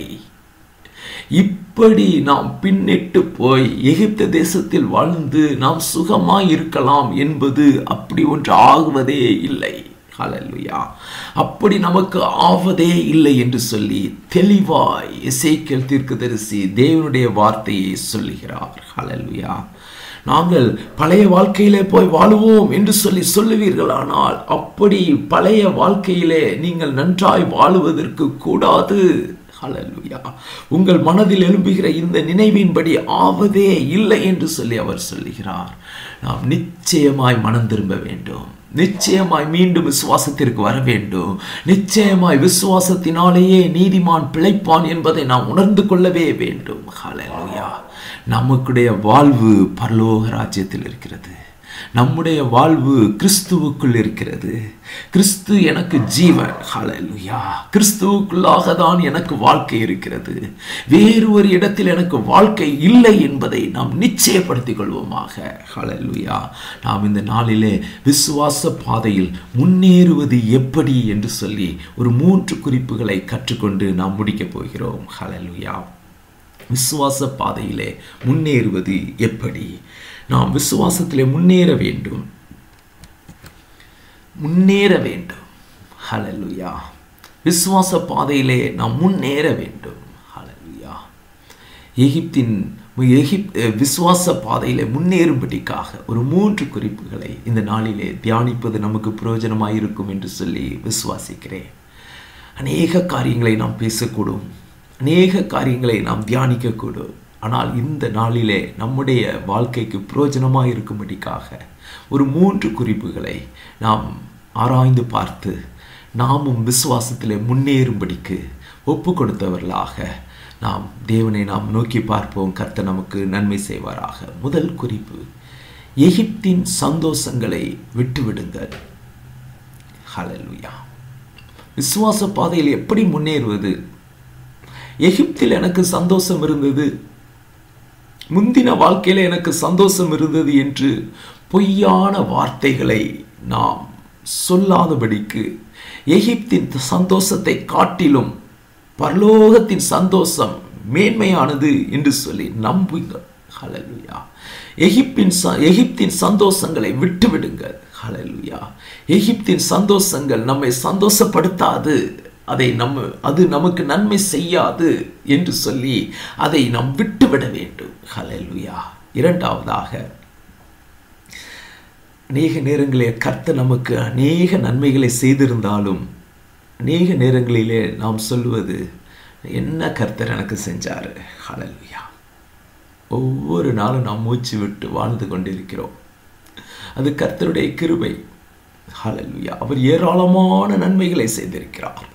இப்படி நாம் பின்னிட்டு போய் எகிப்த தேசத்தில் வாழ்ந்து நாம் சுகமாய் இருக்கலாம் என்பது அப்படி ஒன்று ஆகுவதே இல்லை ஹalleluya அப்படி நமக்கு ஆவதே இல்லை என்று சொல்லி தெளிவாய் எசேக்கியல் தீர்க்கதரிசி தேவனுடைய வார்த்தையை சொல்லுகிறார் ஹalleluya நாங்கள் பழைய வாழ்க்கையிலே போய் வாழுவோம் என்று சொல்லி சொல்லுவீர்களானால் அப்படி பழைய வாழ்க்கையிலே நீங்கள் நன்றாய் வாழுவதற்கு கூடாது ஹalleluya உங்கள் மனதில் எழும்புகிற இந்த நினைவின்படி ஆவதே இல்லை என்று சொல்லி அவர் சொல்லுகிறார் நாம் நிச்சயமாய் மனம் திரும்ப வேண்டும் நிச்சயமாய் மீண்டும் விசுவாசத்திற்கு வர வேண்டும் நிச்சயமாய் விசுவாசத்தினாலேயே நீதிமான் பிழைப்பான் என்பதை நாம் உணர்ந்து கொள்ளவே வேண்டும் ஹalleluya நமக்குடைய வாழ்வு பரலோக ராஜ்யத்தில் இருக்கிறது நம்முடைய வாழ்வு கிறிஸ்துவுக்குள் இருக்கிறது கிறிஸ்து எனக்கு ஜீவன் ஹalleluya கிறிஸ்துவுக்குள்ளாக தான் எனக்கு வாழ்க்கை இருக்கிறது வேறு ஒரு இடத்தில் எனக்கு வாழ்க்கை இல்லை என்பதை நாம் நிச்சயப்படுத்திக் கொள்வோமாக ஹalleluya நாம் இந்த நாளிலே விசுவாச பாதையில் முன்னேறுவது எப்படி என்று சொல்லி ஒரு மூன்று குறிப்புகளை கற்றுக்கொண்டு நாம் முடிக்கப் போகிறோம் ஹalleluya விசுவாச பாதையிலே முன்னேறுவது எப்படி நாம் விசுவாசத்திலே முன்னேற வேண்டும் முன்னேற வேண்டும் ஹalleluya விசுவாச பாதையிலே நாம் முன்னேற வேண்டும் ஹalleluya எகிப்தின் எகிப் விசுவாச பாதையிலே முன்னேறும்படிக்காக ஒரு மூன்று குறிப்புகளை இந்த நாளிலே தியானிப்பது நமக்கு பிரயோஜனமாக இருக்கும் என்று சொல்லி விசுவாசிக்கிறேன் அநேக காரியங்களை நாம் பேசக்கூடும் அநேக காரியங்களை நாம் தியானிக்கக்கூடும் ஆனால் இந்த நாளிலே நம்முடைய வாழ்க்கைக்கு பிரயோஜனமாக இருக்கும்படிக்காக ஒரு மூன்று குறிப்புகளை நாம் ஆராய்ந்து பார்த்து நாமும் விசுவாசத்திலே முன்னேறும்படிக்கு ஒப்பு கொடுத்தவர்களாக நாம் தேவனை நாம் நோக்கி பார்ப்போம் கர்த்தர் நமக்கு நன்மை செய்வாராக முதல் குறிப்பு எகிப்தின் சந்தோஷங்களை விட்டுவிடுங்கள் ஹalleluya விசுவாச பாதையில் எப்படி முன்னேறுவது எகிப்தில் எனக்கு சந்தோஷம் இருந்தது முந்தின வாழ்க்கையில் எனக்கு சந்தோஷம் இருந்தது என்று பொய்யான வார்த்தைகளை நாம் சொல்லாதபடிக்கு எகிப்தின் சந்தோஷத்தை காட்டிலும் பரலோகத்தின் சந்தோஷம் மேன்மையானது என்று சொல்லி நம்புங்கள் ஹalleluya எகிப்தின் ச எகிப்தின் சந்தோஷங்களை விட்டுவிடுங்கள் ஹalleluya எகிப்தின் சந்தோஷங்கள் நம்மை சந்தோஷப்படுத்தாது அதை நம்ம அது நமக்கு நன்மை செய்யாது என்று சொல்லி அதை நாம் விட்டுவிட வேண்டும் ஹalleluya இரண்டாவதாக அநேக நேரங்களிலே கர்த்தர் நமக்கு அநேக நன்மைகளை செய்திருந்தாலும் அநேக நேரங்களிலே நாம் சொல்லுவது என்ன கர்த்தர் எனக்கு செஞ்சார் ஹalleluya ஒவ்வொரு நாளும் நாம் மூச்சு விட்டு வாழ்ந்து கொண்டிருக்கிறோம் அது கர்த்தருடைய கிருபை ஹalleluya அவர் ஏராளமான நன்மைகளை செய்திருக்கிறார்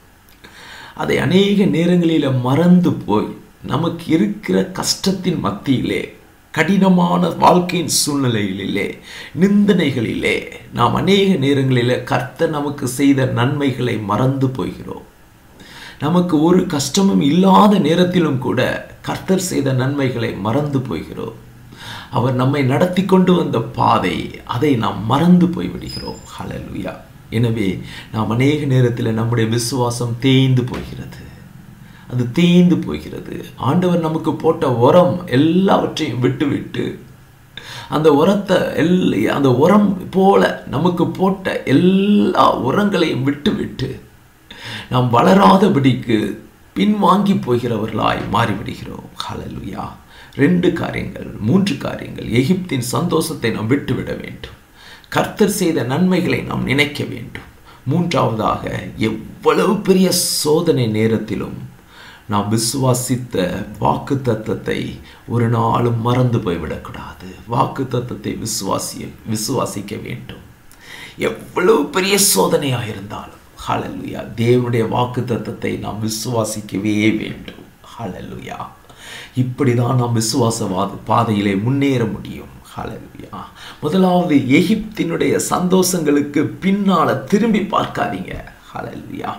அதை அநேக நேரங்களில் மறந்து போய் நமக்கு இருக்கிற கஷ்டத்தின் மத்தியிலே கடினமான வாழ்க்கையின் சூழ்நிலைகளிலே நிந்தனைகளிலே நாம் அநேக நேரங்களிலே கர்த்தர் நமக்கு செய்த நன்மைகளை மறந்து போகிறோம் நமக்கு ஒரு கஷ்டமும் இல்லாத நேரத்திலும் கூட கர்த்தர் செய்த நன்மைகளை மறந்து போகிறோம் அவர் நம்மை நடத்தி கொண்டு வந்த பாதை அதை நாம் மறந்து போய்விடுகிறோம் ஹalleluya எனவே நாம் அநேக நேரத்தில் நம்முடைய விசுவாசம் தேய்ந்து போகிறது அது தேய்ந்து போகிறது ஆண்டவர் நமக்கு போட்ட உரம் எல்லாவற்றையும் விட்டுவிட்டு அந்த உரத்தை எல் அந்த உரம் போல நமக்கு போட்ட எல்லா உரங்களையும் விட்டுவிட்டு நாம் வளராதபடிக்கு பின்வாங்கி போகிறவர்களாய் மாறிவிடுகிறோம் ஹalleluya ரெண்டு காரியங்கள் மூன்று காரியங்கள் எகிப்தின் சந்தோஷத்தை நாம் விட்டுவிட வேண்டும் கர்த்தர் செய்த நன்மைகளை நாம் நினைக்க வேண்டும் மூன்றாவதாக எவ்வளவு பெரிய சோதனை நேரத்திலும் நாம் விசுவாசித்த வாக்கு தத்தத்தை ஒரு நாளும் மறந்து போய்விடக்கூடாது வாக்கு தத்தத்தை விசுவாசிய விசுவாசிக்க வேண்டும் எவ்வளவு பெரிய சோதனையாக இருந்தாலும் ஹalleluya தேவனுடைய வாக்கு தத்தத்தை நாம் விசுவாசிக்கவே வேண்டும் ஹalleluya இப்படி தான் நாம் விசுவாசவாத பாதையிலே முன்னேற முடியும் ஹalleluya முதலாவது எகிப்தினுடைய சந்தோஷங்களுக்கு பின்னால திரும்பி பார்க்காதீங்க ஹalleluya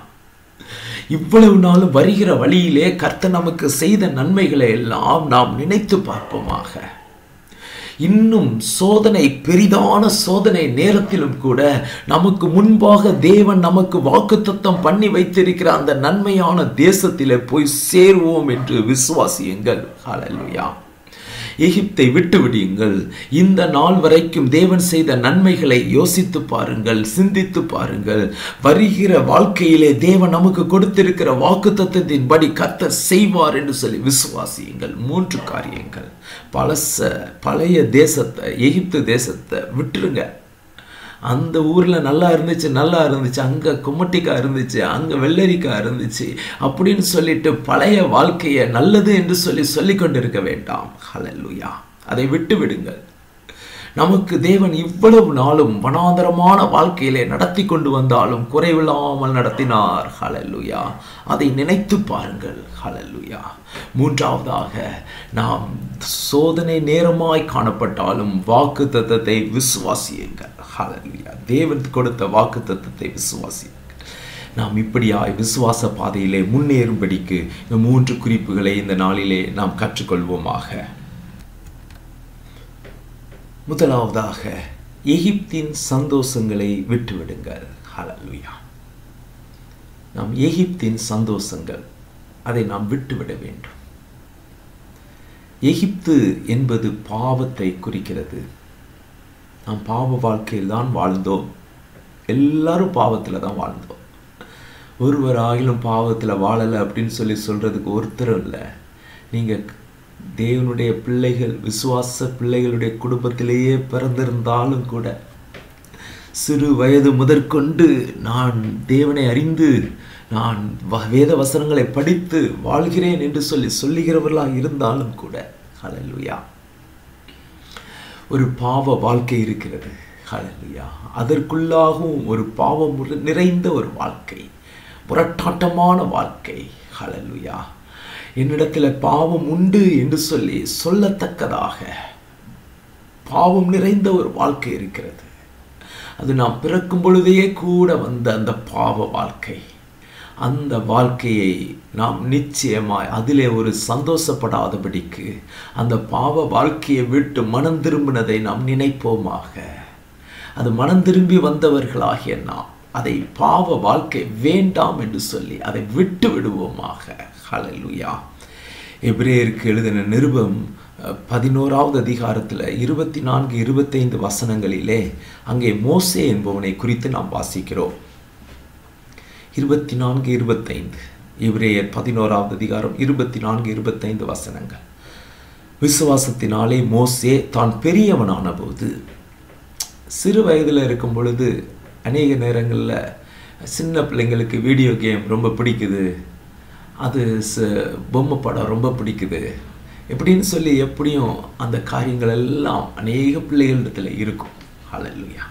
இவ்வளவு நாளும் வருகிற வழியிலே கர்த்தர் நமக்கு செய்த நன்மைகளை எல்லாம் நாம் நினைத்து பார்ப்போமாக இன்னும் சோதனை பெரிதான சோதனை நேரத்திலும் கூட நமக்கு முன்பாக தேவன் நமக்கு வாக்குத்தத்தம் பண்ணி வைத்திருக்கிற அந்த நன்மையான தேசத்திலே போய் சேருவோம் என்று விசுவாசியுங்கள் ஹalleluya எகிப்தை விட்டு விடியுங்கள் இந்த நாள் வரைக்கும் தேவன் செய்த நன்மைகளை யோசித்து பாருங்கள் சிந்தித்து பாருங்கள் வருகிற வாழ்க்கையிலே தேவன் நமக்கு கொடுத்திருக்கிற வாக்கு தத்துவத்தின்படி கர்த்தர் செய்வார் என்று சொல்லி விசுவாசியுங்கள் மூன்று காரியங்கள் பழச பழைய தேசத்தை எகிப்து தேசத்தை விட்டுருங்க அந்த ஊரில் நல்லா இருந்துச்சு நல்லா இருந்துச்சு அங்கே கும்மட்டிக்காய் இருந்துச்சு அங்கே வெள்ளரிக்காய் இருந்துச்சு அப்படின்னு சொல்லிட்டு பழைய வாழ்க்கையை நல்லது என்று சொல்லி சொல்லி கொண்டிருக்க வேண்டாம் ஹalleluya அதை விட்டு விடுங்கள் நமக்கு தேவன் இவ்வளவு நாளும் வனாந்தரமான வாழ்க்கையிலே நடத்தி கொண்டு வந்தாலும் குறைவில்லாமல் நடத்தினார் ஹalleluya அதை நினைத்து பாருங்கள் ஹalleluya மூன்றாவதாக நாம் சோதனை நேரமாய் காணப்பட்டாலும் வாக்கு தத்தத்தை விசுவாசியுங்கள் ஹalleluya தேவன் கொடுத்த வாக்கு தத்தத்தை விசுவாசியுங்கள் நாம் இப்படியாய் விசுவாச பாதையிலே முன்னேறும்படிக்கு இந்த மூன்று குறிப்புகளை இந்த நாளிலே நாம் கற்றுக்கொள்வோமாக முதலாவதாக எகிப்தின் சந்தோஷங்களை விட்டுவிடுங்கள் ஹalleluya நாம் எகிப்தின் சந்தோஷங்கள் அதை நாம் விட்டுவிட வேண்டும் எகிப்து என்பது பாவத்தை குறிக்கிறது நாம் பாவ வாழ்க்கையில் தான் வாழ்ந்தோம் எல்லாரும் பாவத்தில் தான் வாழ்ந்தோம் ஒருவர் ஆகிலும் பாவத்தில் வாழலை அப்படின்னு சொல்லி சொல்கிறதுக்கு ஒருத்தரும் இல்லை நீங்கள் தேவனுடைய பிள்ளைகள் விசுவாச பிள்ளைகளுடைய குடும்பத்திலேயே பிறந்திருந்தாலும் கூட சிறு வயது முதற்கொண்டு நான் தேவனை அறிந்து நான் வ- வேத வசனங்களை படித்து வாழ்கிறேன் என்று சொல்லி சொல்லுகிறவர்களாக இருந்தாலும் கூட ஹalleluya ஒரு பாவ வாழ்க்கை இருக்கிறது ஹalleluya அதற்குள்ளாகவும் ஒரு பாவம் முற- நிறைந்த ஒரு வாழ்க்கை முரட்டாட்டமான வாழ்க்கை ஹalleluya என்னிடத்தில் பாவம் உண்டு என்று சொல்லி சொல்லத்தக்கதாக பாவம் நிறைந்த ஒரு வாழ்க்கை இருக்கிறது அது நாம் பிறக்கும் பொழுதே கூட வந்த அந்த பாவ வாழ்க்கை அந்த வாழ்க்கையை நாம் நிச்சயமாய் அதிலே ஒரு சந்தோஷப்படாதபடிக்கு அந்த பாவ வாழ்க்கையை விட்டு மனம் திரும்பினதை நாம் நினைப்போமாக அது மனம் திரும்பி வந்தவர்களாகிய நாம் அதை பாவ வாழ்க்கை வேண்டாம் என்று சொல்லி அதை விட்டு விடுவோமாக ஹalleluya எபிரேயருக்கு எழுதின நிருபம் பதினோராவது அதிகாரத்தில் இருபத்தி நான்கு இருபத்தைந்து வசனங்களிலே அங்கே மோசே என்பவனை குறித்து நாம் வாசிக்கிறோம் இருபத்தி நான்கு இருபத்தைந்து இவரேயர் பதினோராவது அதிகாரம் இருபத்தி நான்கு இருபத்தைந்து வசனங்கள் விசுவாசத்தினாலே மோசே தான் பெரியவனான போது சிறு வயதில் இருக்கும் பொழுது அநேக நேரங்களில் சின்ன பிள்ளைங்களுக்கு வீடியோ கேம் ரொம்ப பிடிக்குது அது பொம்மை படம் ரொம்ப பிடிக்குது எப்படின்னு சொல்லி எப்படியும் அந்த காரியங்கள் எல்லாம் அநேக பிள்ளைகளிடத்தில் இருக்கும் ஹalleluya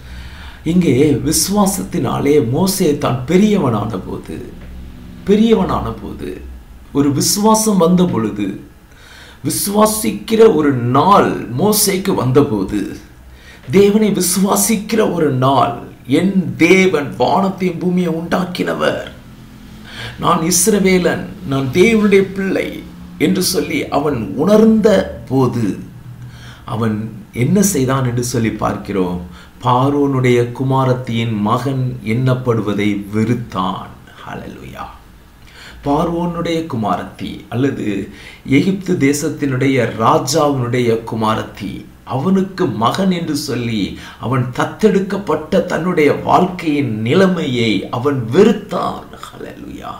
இங்கே விசுவாசத்தினாலே மோசே தான் பெரியவனான போது பெரியவனான போது ஒரு விசுவாசம் வந்த பொழுது விசுவாசிக்கிற ஒரு நாள் மோசேக்கு வந்தபோது தேவனை விசுவாசிக்கிற ஒரு நாள் என் தேவன் வானத்தையும் பூமியை உண்டாக்கினவர் நான் இஸ்ரவேலன் நான் தேவனுடைய பிள்ளை என்று சொல்லி அவன் உணர்ந்த போது அவன் என்ன செய்தான் என்று சொல்லி பார்க்கிறோம் பார்வோனுடைய குமாரத்தியின் மகன் எண்ணப்படுவதை வெறுத்தான் ஹalleluya பார்வோனுடைய குமாரத்தி அல்லது எகிப்து தேசத்தினுடைய ராஜாவினுடைய குமாரத்தி அவனுக்கு மகன் என்று சொல்லி அவன் தத்தெடுக்கப்பட்ட தன்னுடைய வாழ்க்கையின் நிலைமையை அவன் வெறுத்தான் ஹalleluya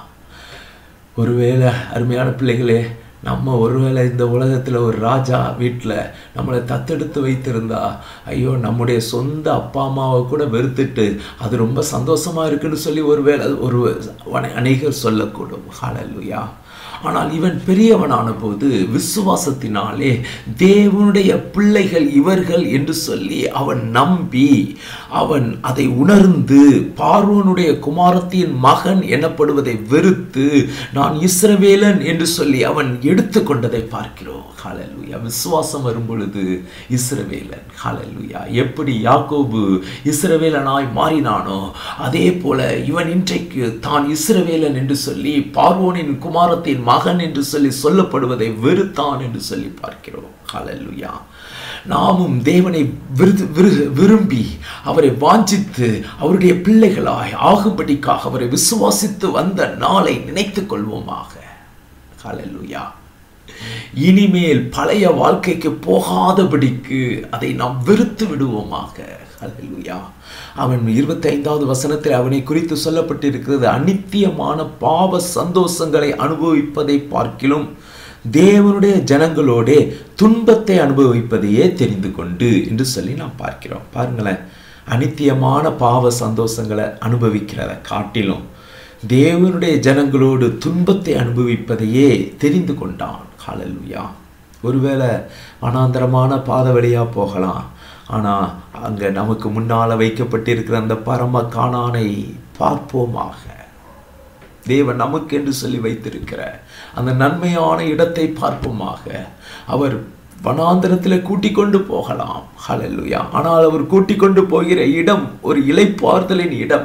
ஒருவேளை அருமையான பிள்ளைகளே நம்ம ஒருவேளை இந்த உலகத்தில் ஒரு ராஜா வீட்டில் நம்மளை தத்தெடுத்து வைத்திருந்தா ஐயோ நம்முடைய சொந்த அப்பா அம்மாவை கூட வெறுத்துட்டு அது ரொம்ப சந்தோஷமாக இருக்குன்னு சொல்லி ஒருவேளை ஒரு அநேகர் சொல்லக்கூடும் ஹalleluya ஆனால் இவன் பெரியவனான போது விசுவாசத்தினாலே தேவனுடைய பிள்ளைகள் இவர்கள் என்று சொல்லி அவன் நம்பி அவன் அதை உணர்ந்து பார்வோனுடைய குமாரத்தின் மகன் எனப்படுவதை வெறுத்து நான் இஸ்ரவேலன் என்று சொல்லி அவன் எடுத்துக்கொண்டதை பார்க்கிறோம் ஹalleluya விசுவாசம் வரும் பொழுது இஸ்ரவேலன் ஹalleluya எப்படி யாக்கோபு இஸ்ரவேலனாய் மாறினானோ அதே போல இவன் இன்றைக்கு தான் இஸ்ரவேலன் என்று சொல்லி பார்வோனின் குமாரத்தின் மகன் என்று சொல்லி சொல்லப்படுவதை வெறுத்தான் என்று சொல்லி பார்க்கிறோம் ஹalleluya நாமும் தேவனை விருது விரு விரும்பி அவரை வாஞ்சித்து அவருடைய பிள்ளைகளாய் ஆகும்படிக்காக அவரை விசுவாசித்து வந்த நாளை நினைத்துக் கொள்வோமாக ஹalleluya இனிமேல் பழைய வாழ்க்கைக்கு போகாதபடிக்கு அதை நாம் வெறுத்து விடுவோமாக ஹalleluya அவன் இருபத்தைந்தாவது வசனத்தில் அவனை குறித்து சொல்லப்பட்டிருக்கிறது அநித்தியமான பாவ சந்தோஷங்களை அனுபவிப்பதை பார்க்கிலும் தேவனுடைய ஜனங்களோடே துன்பத்தை அனுபவிப்பதையே தெரிந்து கொண்டு என்று சொல்லி நாம் பார்க்கிறோம் பாருங்களேன் அநித்தியமான பாவ சந்தோஷங்களை அனுபவிக்கிறத காட்டிலும் தேவனுடைய ஜனங்களோடு துன்பத்தை அனுபவிப்பதையே தெரிந்து கொண்டான் ஹalleluya ஒருவேளை வனாந்தரமான பாத வழியாக போகலாம் ஆனால் அங்கே நமக்கு முன்னால் வைக்கப்பட்டிருக்கிற அந்த பரம காணானை பார்ப்போமாக தேவன் நமக்கு என்று சொல்லி வைத்திருக்கிற அந்த நன்மையான இடத்தை பார்ப்போமாக அவர் வனாந்திரத்தில் கூட்டிக் கொண்டு போகலாம் ஹalleluya ஆனால் அவர் கூட்டிக் கொண்டு போகிற இடம் ஒரு இலைப்பாறுதலின் இடம்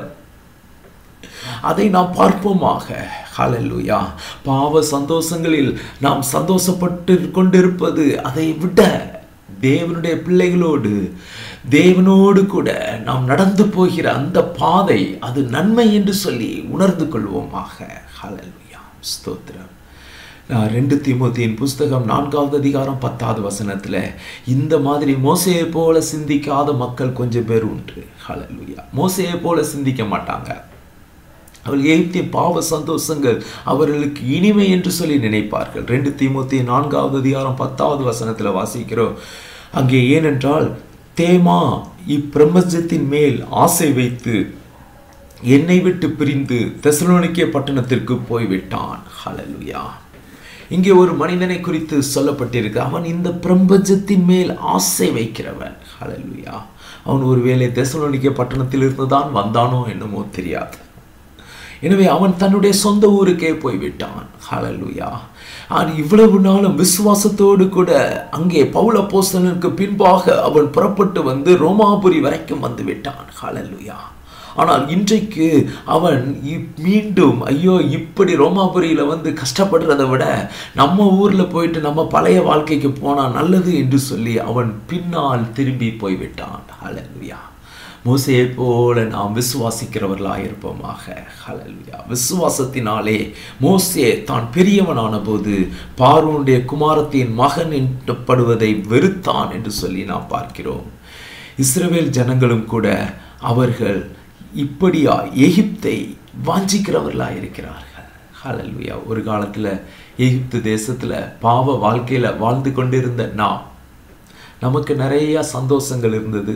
அதை நாம் பார்ப்போமாக ஹalleluya பாவ சந்தோஷங்களில் நாம் சந்தோஷப்பட்டு கொண்டிருப்பது அதை விட தேவனுடைய பிள்ளைகளோடு தேவனோடு கூட நாம் நடந்து போகிற அந்த பாதை அது நன்மை என்று சொல்லி உணர்ந்து கொள்வோமாக ஹalleluya ஸ்தோத்திரம் நான் ரெண்டு தீமோத்தியின் புஸ்தகம் நான்காவது அதிகாரம் பத்தாவது வசனத்தில் இந்த மாதிரி மோசையை போல சிந்திக்காத மக்கள் கொஞ்சம் பேர் உண்டு ஹalleluya மோசையை போல சிந்திக்க மாட்டாங்க அவர்கள் எகிப்தின் பாவ சந்தோஷங்கள் அவர்களுக்கு இனிமை என்று சொல்லி நினைப்பார்கள் ரெண்டு தீமோத்தி நான்காவது அதிகாரம் பத்தாவது வசனத்தில் வாசிக்கிறோம் அங்கே ஏனென்றால் தேமா இப்பிரபஞ்சத்தின் மேல் ஆசை வைத்து என்னை விட்டு பிரிந்து தெசலோனிக்கே பட்டணத்திற்கு போய்விட்டான் ஹalleluya இங்கே ஒரு மனிதனை குறித்து சொல்லப்பட்டிருக்கு அவன் இந்த பிரபஞ்சத்தின் மேல் ஆசை வைக்கிறவன் ஹalleluya அவன் ஒருவேளை தெசலோனிக்கே பட்டணத்தில் இருந்துதான் வந்தானோ என்னமோ தெரியாது எனவே அவன் தன்னுடைய சொந்த ஊருக்கே போய்விட்டான் ஹalleluya ஆனால் இவ்வளவு நாளும் விசுவாசத்தோடு கூட அங்கே பவுல போஸ்தலனுக்கு பின்பாக அவன் புறப்பட்டு வந்து ரோமாபுரி வரைக்கும் வந்து விட்டான் ஹalleluya ஆனால் இன்றைக்கு அவன் மீண்டும் ஐயோ இப்படி ரோமாபுரியில் வந்து கஷ்டப்படுறதை விட நம்ம ஊரில் போயிட்டு நம்ம பழைய வாழ்க்கைக்கு போனால் நல்லது என்று சொல்லி அவன் பின்னால் திரும்பி போய்விட்டான் ஹalleluya மோசையை போல நாம் விசுவாசிக்கிறவர்களாக இருப்போமாக ஹalleluya விசுவாசத்தினாலே மோசே தான் பெரியவனான போது பார்வோனுடைய குமாரத்தின் மகன் என்றப்படுவதை வெறுத்தான் என்று சொல்லி நாம் பார்க்கிறோம் இஸ்ரவேல் ஜனங்களும் கூட அவர்கள் இப்படியா எகிப்தை வாஞ்சிக்கிறவர்களாக இருக்கிறார்கள் ஹalleluya ஒரு காலத்தில் எகிப்து தேசத்தில் பாவ வாழ்க்கையில் வாழ்ந்து கொண்டிருந்த நாம் நமக்கு நிறைய சந்தோஷங்கள் இருந்தது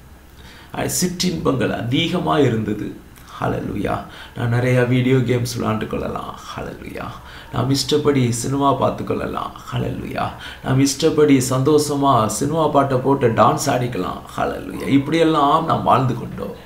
அஹ் சிற்றின்பங்கள் அதிகமாக இருந்தது ஹalleluya நான் நிறைய வீடியோ கேம்ஸ் விளாண்டு கொள்ளலாம் ஹalleluya நாம் இஷ்டப்படி சினிமா பார்த்து கொள்ளலாம் ஹalleluya நாம் இஷ்டப்படி சந்தோஷமாக சினிமா பாட்டை போட்டு டான்ஸ் ஆடிக்கலாம் ஹalleluya இப்படியெல்லாம் நாம் வாழ்ந்து கொண்டோம்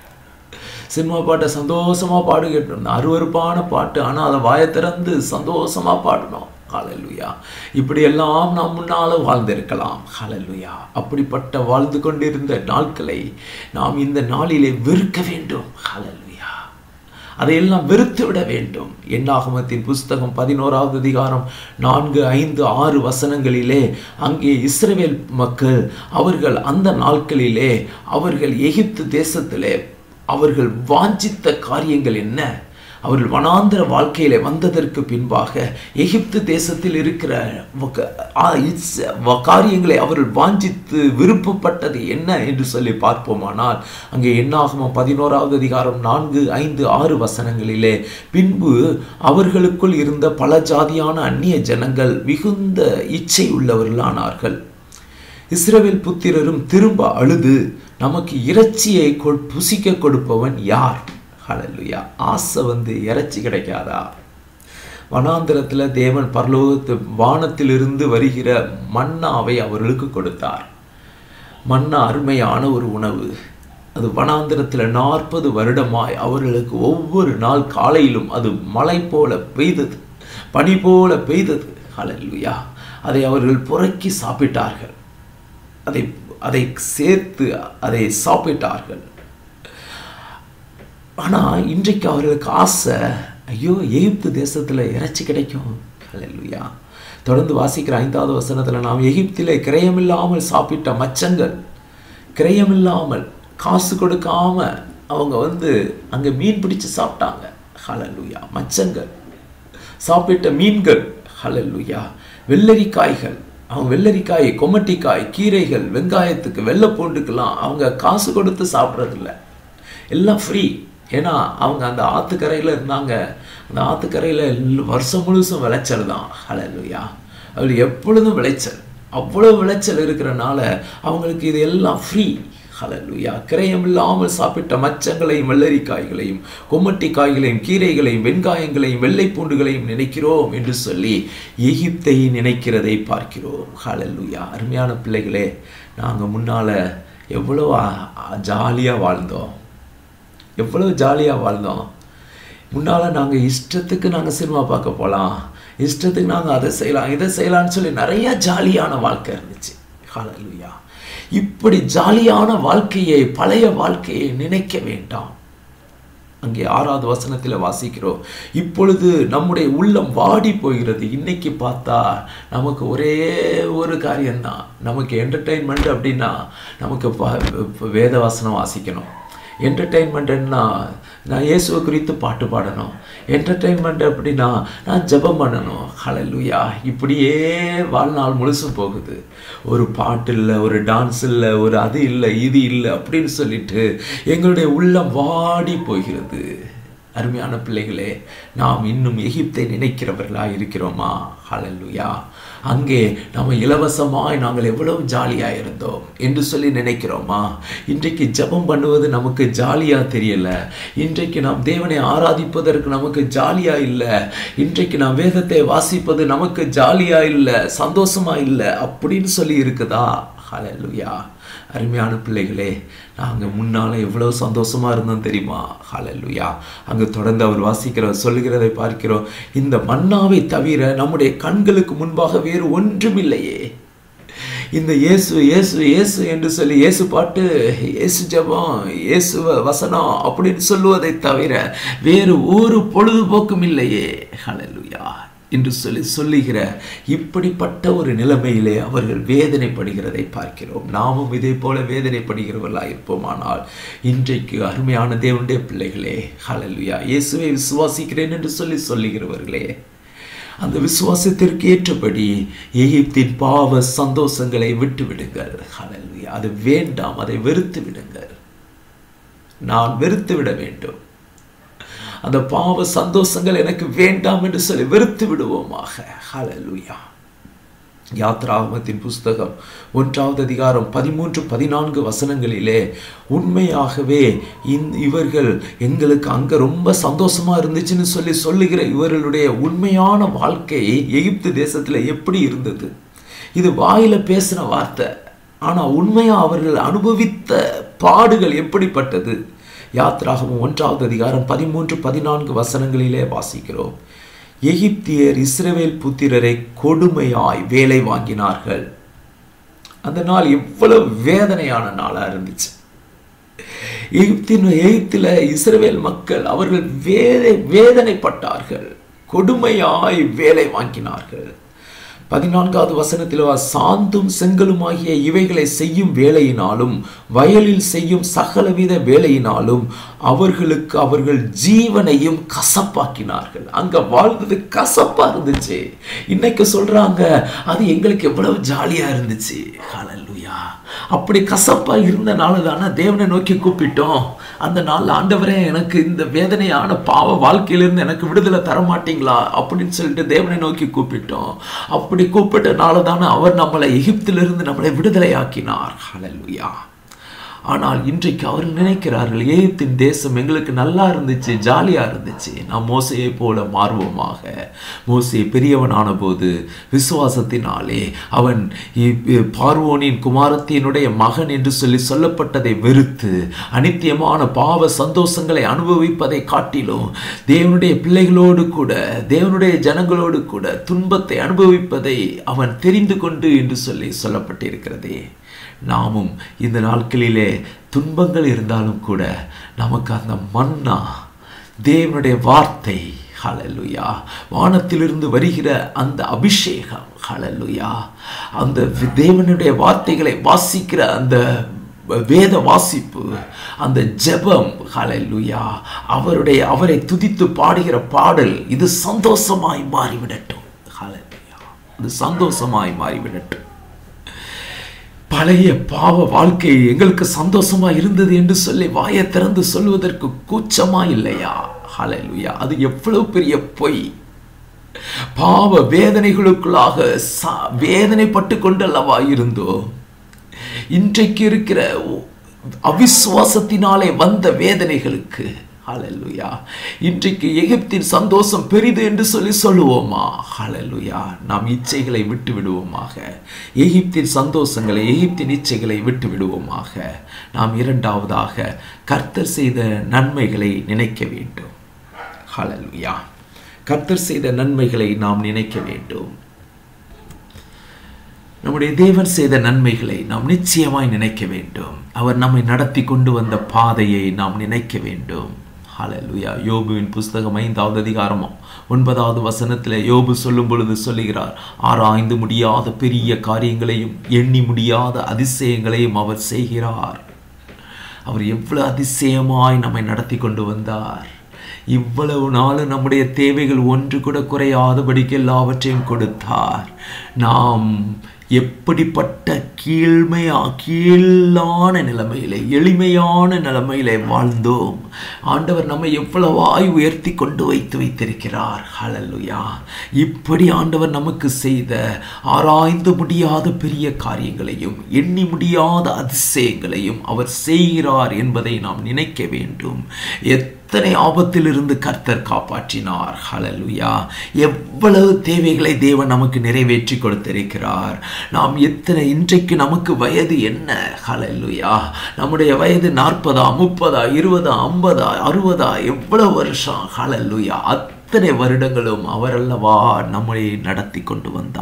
சினிமா பாட்டை சந்தோஷமா பாடுகிட்டு இருந்தோம் அருவருப்பான பாட்டு ஆனால் அதை வாயை திறந்து சந்தோஷமா பாடணும் ஹalleluya இப்படியெல்லாம் நாம் முன்னால வாழ்ந்திருக்கலாம் ஹalleluya அப்படிப்பட்ட வாழ்ந்து கொண்டிருந்த நாட்களை நாம் இந்த நாளிலே வெறுக்க வேண்டும் ஹalleluya அதையெல்லாம் வெறுத்து விட வேண்டும் எண்ணாகமத்தின் புஸ்தகம் பதினோராவது அதிகாரம் நான்கு ஐந்து ஆறு வசனங்களிலே அங்கே இஸ்ரவேல் மக்கள் அவர்கள் அந்த நாட்களிலே அவர்கள் எகிப்து தேசத்திலே அவர்கள் வாஞ்சித்த காரியங்கள் என்ன அவர்கள் வனாந்திர வாழ்க்கையிலே வந்ததற்கு பின்பாக எகிப்து தேசத்தில் இருக்கிற வக- ஆ, இஸ்- வ- காரியங்களை அவர்கள் வாஞ்சித்து விருப்பப்பட்டது என்ன என்று சொல்லி பார்ப்போமானால் அங்கே என்னாகுமோ பதினோராவது அதிகாரம் நான்கு ஐந்து ஆறு வசனங்களிலே பின்பு அவர்களுக்குள் இருந்த பல ஜாதியான அந்நிய ஜனங்கள் மிகுந்த இச்சை உள்ளவர்களானார்கள் இஸ்ரவேல் புத்திரரும் திரும்ப அழுது நமக்கு இறைச்சியை கொ- புசிக்க கொடுப்பவன் யார் ஹalleluya ஆசை வந்து இறைச்சி கிடைக்காதா வனாந்திரத்தில் தேவன் பரலோகத்து வானத்திலிருந்து வருகிற மன்னாவை அவர்களுக்கு கொடுத்தார் மன்னா அருமையான ஒரு உணவு அது வனாந்திரத்தில் நாற்பது வருடமாய் அவர்களுக்கு ஒவ்வொரு நாள் காலையிலும் அது மழை போல பெய்தது பனி போல பெய்தது ஹalleluya அதை அவர்கள் புரக்கி சாப்பிட்டார்கள் அதை அதை சேர்த்து அதை சாப்பிட்டார்கள் ஆனா இன்றைக்கு அவர்களுக்கு ஆசை ஐயோ எகிப்து தேசத்துல இறைச்சி கிடைக்கும் ஹalleluya தொடர்ந்து வாசிக்கிற ஐந்தாவது வசனத்துல நாம் எகிப்திலே கிரயமில்லாமல் சாப்பிட்ட மச்சங்கள் கிரயமில்லாமல் காசு கொடுக்காம அவங்க வந்து அங்க மீன் பிடிச்சு சாப்பிட்டாங்க ஹalleluya மச்சங்கள் சாப்பிட்ட மீன்கள் ஹalleluya வெள்ளரிக்காய்கள் அவங்க வெள்ளரிக்காய் கொமட்டிக்காய் கீரைகள் வெங்காயத்துக்கு வெள்ளைப்பூண்டுக்கெல்லாம் அவங்க காசு கொடுத்து சாப்பிட்றதில்ல எல்லாம் ஃப்ரீ ஏன்னா அவங்க அந்த ஆத்துக்கரையில் இருந்தாங்க அந்த ஆத்துக்கரையில் வருஷம் முழுசும் விளைச்சல் தான் ஹalleluya அவள் எப்பொழுதும் விளைச்சல் அவ்வளோ விளைச்சல் இருக்கிறனால அவங்களுக்கு இது எல்லாம் ஃப்ரீ ஹalleluya கிரயம் இல்லாமல் சாப்பிட்ட மச்சங்களையும் வெள்ளரிக்காய்களையும் கொம்மட்டி காய்களையும் கீரைகளையும் வெங்காயங்களையும் வெள்ளை பூண்டுகளையும் நினைக்கிறோம் என்று சொல்லி எகிப்தை நினைக்கிறதை பார்க்கிறோம் ஹalleluya அருமையான பிள்ளைகளே நாங்கள் முன்னால் எவ்வளோ ஜாலியாக வாழ்ந்தோம் எவ்வளோ ஜாலியாக வாழ்ந்தோம் முன்னால் நாங்கள் இஷ்டத்துக்கு நாங்கள் சினிமா பார்க்க போகலாம் இஷ்டத்துக்கு நாங்கள் அதை செய்யலாம் இதை செய்யலாம்னு சொல்லி நிறைய ஜாலியான வாழ்க்கை இருந்துச்சு ஹalleluya இப்படி ஜாலியான வாழ்க்கையை பழைய வாழ்க்கையை நினைக்க வேண்டாம் அங்கே ஆறாவது வசனத்தில் வாசிக்கிறோம் இப்பொழுது நம்முடைய உள்ளம் வாடி போகிறது இன்னைக்கு பார்த்தா நமக்கு ஒரே ஒரு காரியம்தான் நமக்கு என்டர்டெயின்மெண்ட் அப்படின்னா நமக்கு ப- வேத வசனம் வாசிக்கணும் என்டர்டெயின்மெண்ட்னா நான் இயேசுவை குறித்து பாட்டு பாடணும் என்டர்டெயின்மெண்ட் அப்படின்னா நான் ஜெபம் பண்ணணும் ஹalleluya இப்படியே வாழ்நாள் முழுசும் போகுது ஒரு பாட்டு இல்லை ஒரு டான்ஸ் இல்லை ஒரு அது இல்லை இது இல்லை அப்படின்னு சொல்லிட்டு எங்களுடைய உள்ளம் வாடி போகிறது அருமையான பிள்ளைகளே நாம் இன்னும் எகிப்தை நினைக்கிறவர்களாக இருக்கிறோமா ஹalleluya அங்கே நம்ம இலவசமாய் நாங்கள் எவ்வளவு ஜாலியாக இருந்தோம் என்று சொல்லி நினைக்கிறோமா இன்றைக்கு ஜெபம் பண்ணுவது நமக்கு ஜாலியாக தெரியல இன்றைக்கு நாம் தேவனை ஆராதிப்பதற்கு நமக்கு ஜாலியாக இல்லை இன்றைக்கு நாம் வேதத்தை வாசிப்பது நமக்கு ஜாலியாக இல்லை சந்தோஷமா இல்லை அப்படின்னு சொல்லி இருக்குதா ஹalleluya அருமையான பிள்ளைகளே நாங்கள் முன்னால் எவ்வளோ சந்தோஷமா இருந்தோம் தெரியுமா ஹalleluya அங்கே தொடர்ந்து அவர் வாசிக்கிற சொல்லுகிறதை பார்க்கிறோம் இந்த மன்னாவை தவிர நம்முடைய கண்களுக்கு முன்பாக வேறு ஒன்றுமில்லையே இந்த இயேசு இயேசு இயேசு என்று சொல்லி இயேசு பாட்டு இயேசு ஜெபம் இயேசு வசனம் அப்படின்னு சொல்லுவதை தவிர வேறு ஒரு பொழுதுபோக்கும் இல்லையே ஹalleluya என்று சொல்லி சொல்லுகிற இப்படிப்பட்ட ஒரு நிலைமையிலே அவர்கள் வேதனைப்படுகிறதை பார்க்கிறோம் நாமும் இதே போல வேதனைப்படுகிறவர்களாக இருப்போமானால் இன்றைக்கு அருமையான தேவனுடைய பிள்ளைகளே ஹalleluya இயேசுவை விசுவாசிக்கிறேன் என்று சொல்லி சொல்லுகிறவர்களே அந்த விசுவாசத்திற்கு ஏற்றபடி எகிப்தின் பாவ சந்தோஷங்களை விட்டு விடுங்கள் ஹalleluya அது வேண்டாம் அதை வெறுத்து விடுங்கள் நான் வெறுத்து விட வேண்டும் அந்த பாவ சந்தோஷங்கள் எனக்கு வேண்டாம் என்று சொல்லி வெறுத்து விடுவோமாக ஹalleluya யாத்ராகமத்தின் புஸ்தகம் ஒன்றாவது அதிகாரம் பதிமூன்று பதினான்கு வசனங்களிலே உண்மையாகவே இந் இவர்கள் எங்களுக்கு அங்கே ரொம்ப சந்தோஷமா இருந்துச்சுன்னு சொல்லி சொல்லுகிற இவர்களுடைய உண்மையான வாழ்க்கை எகிப்து தேசத்தில் எப்படி இருந்தது இது வாயில பேசின வார்த்தை ஆனால் உண்மையா அவர்கள் அனுபவித்த பாடுகள் எப்படிப்பட்டது யாத்ராகமும் ஒன்றாவது அதிகாரம் பதிமூன்று பதினான்கு வசனங்களிலே வாசிக்கிறோம் எகிப்தியர் இஸ்ரவேல் புத்திரரை கொடுமையாய் வேலை வாங்கினார்கள் அந்த நாள் எவ்வளவு வேதனையான நாளா இருந்துச்சு எகிப்தின் எகிப்தில் இஸ்ரவேல் மக்கள் அவர்கள் வேதை வேதனைப்பட்டார்கள் கொடுமையாய் வேலை வாங்கினார்கள் பதினான்காவது வசனத்தில் சாந்தும் செங்கலுமாகிய இவைகளை செய்யும் வேலையினாலும் வயலில் செய்யும் சகலவித வேலையினாலும் அவர்களுக்கு அவர்கள் ஜீவனையும் கசப்பாக்கினார்கள் அங்க வாழ்ந்தது கசப்பா இருந்துச்சு இன்னைக்கு சொல்றாங்க அது எங்களுக்கு எவ்வளவு ஜாலியா இருந்துச்சு ஹalleluya அப்படி கசப்பா இருந்தனால தானே தேவனை நோக்கி கூப்பிட்டோம் அந்த நாள் ஆண்டவரே எனக்கு இந்த வேதனையான பாவ வாழ்க்கையிலிருந்து எனக்கு விடுதலை தர மாட்டீங்களா அப்படின்னு சொல்லிட்டு தேவனை நோக்கி கூப்பிட்டோம் அப்படி கூப்பிட்டனால தானே அவர் நம்மளை எகிப்திலிருந்து நம்மளை விடுதலை ஆக்கினார் ஹalleluya ஆனால் இன்றைக்கு அவர்கள் நினைக்கிறார்கள் எகிப்தின் தேசம் எங்களுக்கு நல்லா இருந்துச்சு ஜாலியாக இருந்துச்சு நாம் மோசையை போல மாறுவோமாக மோசே பெரியவனான போது விசுவாசத்தினாலே அவன் பார்வோனின் குமாரத்தினுடைய மகன் என்று சொல்லி சொல்லப்பட்டதை வெறுத்து அனித்தியமான பாவ சந்தோஷங்களை அனுபவிப்பதை காட்டிலும் தேவனுடைய பிள்ளைகளோடு கூட தேவனுடைய ஜனங்களோடு கூட துன்பத்தை அனுபவிப்பதை அவன் தெரிந்து கொண்டு என்று சொல்லி சொல்லப்பட்டிருக்கிறதே நாமும் இந்த நாட்களிலே துன்பங்கள் இருந்தாலும் கூட நமக்கு அந்த மன்னா தேவனுடைய வார்த்தை ஹலலுயா வானத்திலிருந்து வருகிற அந்த அபிஷேகம் ஹலலுயா அந்த தேவனுடைய வார்த்தைகளை வாசிக்கிற அந்த வேத வாசிப்பு அந்த ஜெபம் ஹலலுயா அவருடைய அவரை துதித்து பாடுகிற பாடல் இது சந்தோஷமாய் மாறிவிடட்டும் ஹலலுயா இது சந்தோஷமாய் மாறிவிடட்டும் பழைய பாவ வாழ்க்கை எங்களுக்கு சந்தோஷமா இருந்தது என்று சொல்லி வாயை திறந்து சொல்வதற்கு கூச்சமா இல்லையா ஹலலுயா அது எவ்வளவு பெரிய பொய் பாவ வேதனைகளுக்குள்ளாக வேதனைப்பட்டு கொண்டல்லவா இருந்தோ இன்றைக்கு இருக்கிற அவிசுவாசத்தினாலே வந்த வேதனைகளுக்கு ஹலலுயா இன்றைக்கு எகிப்தின் சந்தோஷம் பெரிது என்று சொல்லி சொல்லுவோமா ஹலலுயா நாம் இச்சைகளை விட்டு விடுவோமாக எகிப்தின் சந்தோஷங்களை எகிப்தின் இச்சைகளை விட்டு விடுவோமாக நாம் இரண்டாவதாக கர்த்தர் செய்த நன்மைகளை நினைக்க வேண்டும் ஹலலுயா கர்த்தர் செய்த நன்மைகளை நாம் நினைக்க வேண்டும் நம்முடைய தேவன் செய்த நன்மைகளை நாம் நிச்சயமாய் நினைக்க வேண்டும் அவர் நம்மை நடத்தி கொண்டு வந்த பாதையை நாம் நினைக்க வேண்டும் ஹலலுயா யோபுவின் புஸ்தகம் ஐந்தாவது அதிகாரமோ ஒன்பதாவது வசனத்தில் யோபு சொல்லும் பொழுது சொல்லுகிறார் ஆராய்ந்து முடியாத பெரிய காரியங்களையும் எண்ணி முடியாத அதிசயங்களையும் அவர் செய்கிறார் அவர் எவ்வளவு அதிசயமாய் நம்மை நடத்தி கொண்டு வந்தார் இவ்வளவு நாளும் நம்முடைய தேவைகள் ஒன்று கூட குறையாதபடிக்கு எல்லாவற்றையும் கொடுத்தார் நாம் எப்படிப்பட்ட கீழ்மையா கீழான நிலைமையிலே எளிமையான நிலைமையிலே வாழ்ந்தோம் ஆண்டவர் நம்மை எவ்வளவாய் உயர்த்தி கொண்டு வைத்து வைத்திருக்கிறார் ஹலலுயா இப்படி ஆண்டவர் நமக்கு செய்த ஆராய்ந்து முடியாத பெரிய காரியங்களையும் எண்ணி முடியாத அதிசயங்களையும் அவர் செய்கிறார் என்பதை நாம் நினைக்க வேண்டும் எத்தனை ஆபத்திலிருந்து கர்த்தர் காப்பாற்றினார் ஹலலுயா எவ்வளவு தேவைகளை தேவன் நமக்கு நிறைவேற்றி கொடுத்திருக்கிறார் நாம் எத்தனை இன்றைக்கு நமக்கு வயது என்ன ஹலலுயா நம்முடைய வயது நாற்பதா முப்பதா இருபதா ஐம்பதா அறுபதா எவ்வளவு வருஷம் ஹலலுயா அத்தனை வருடங்களும் அவரல்லவா நம்மை நடத்தி கொண்டு வந்தார்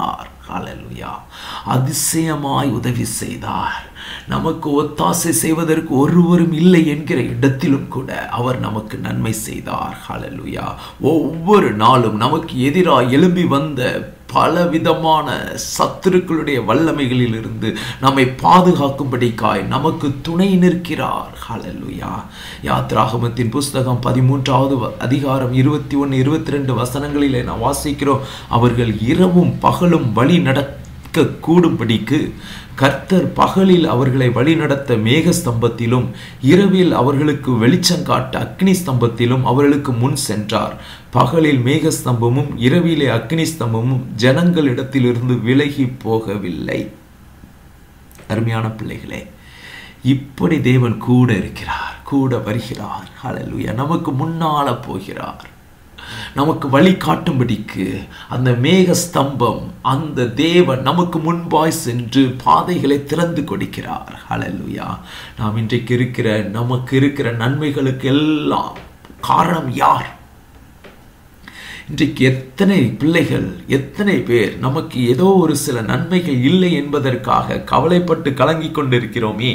ஹalleluya அதிசயமாய் உதவி செய்தார் நமக்கு ஒத்தாசை செய்வதற்கு ஒருவரும் இல்லை என்கிற இடத்திலும் கூட அவர் நமக்கு நன்மை செய்தார் ஹalleluya ஒவ்வொரு நாளும் நமக்கு எதிராக எழும்பி வந்த பலவிதமான சத்துருக்களுடைய வல்லமைகளில் இருந்து நம்மை பாதுகாக்கும்படிக்காய் நமக்கு துணை நிற்கிறார் ஹalleluya யாத்ராகமத்தின் புஸ்தகம் பதிமூன்றாவது வ- அதிகாரம் இருபத்தி ஒன்று இருபத்தி ரெண்டு வசனங்களிலே நான் வாசிக்கிறோம் அவர்கள் இரவும் பகலும் வழி நடக்க கூடும்படிக்கு கர்த்தர் பகலில் அவர்களை வழிநடத்த மேக ஸ்தம்பத்திலும் இரவில் அவர்களுக்கு வெளிச்சம் காட்ட அக்னி ஸ்தம்பத்திலும் அவர்களுக்கு முன் சென்றார் பகலில் மேக ஸ்தம்பமும் இரவிலே அக்னி ஸ்தம்பமும் ஜனங்களிடத்திலிருந்து விலகி போகவில்லை அருமையான பிள்ளைகளே இப்படி தேவன் கூட இருக்கிறார் கூட வருகிறார் ஹalleluya நமக்கு முன்னால போகிறார் நமக்கு வழி காட்டும்படிக்கு அந்த மேக ஸ்தம்பம் அந்த தேவன் நமக்கு முன்பாய் சென்று பாதைகளை திறந்து கொடுக்கிறார் ஹalleluya நாம் இன்றைக்கு இருக்கிற நமக்கு இருக்கிற நன்மைகளுக்கு எல்லாம் காரணம் யார் இன்றைக்கு எத்தனை பிள்ளைகள் எத்தனை பேர் நமக்கு ஏதோ ஒரு சில நன்மைகள் இல்லை என்பதற்காக கவலைப்பட்டு கலங்கிக் கொண்டிருக்கிறோமே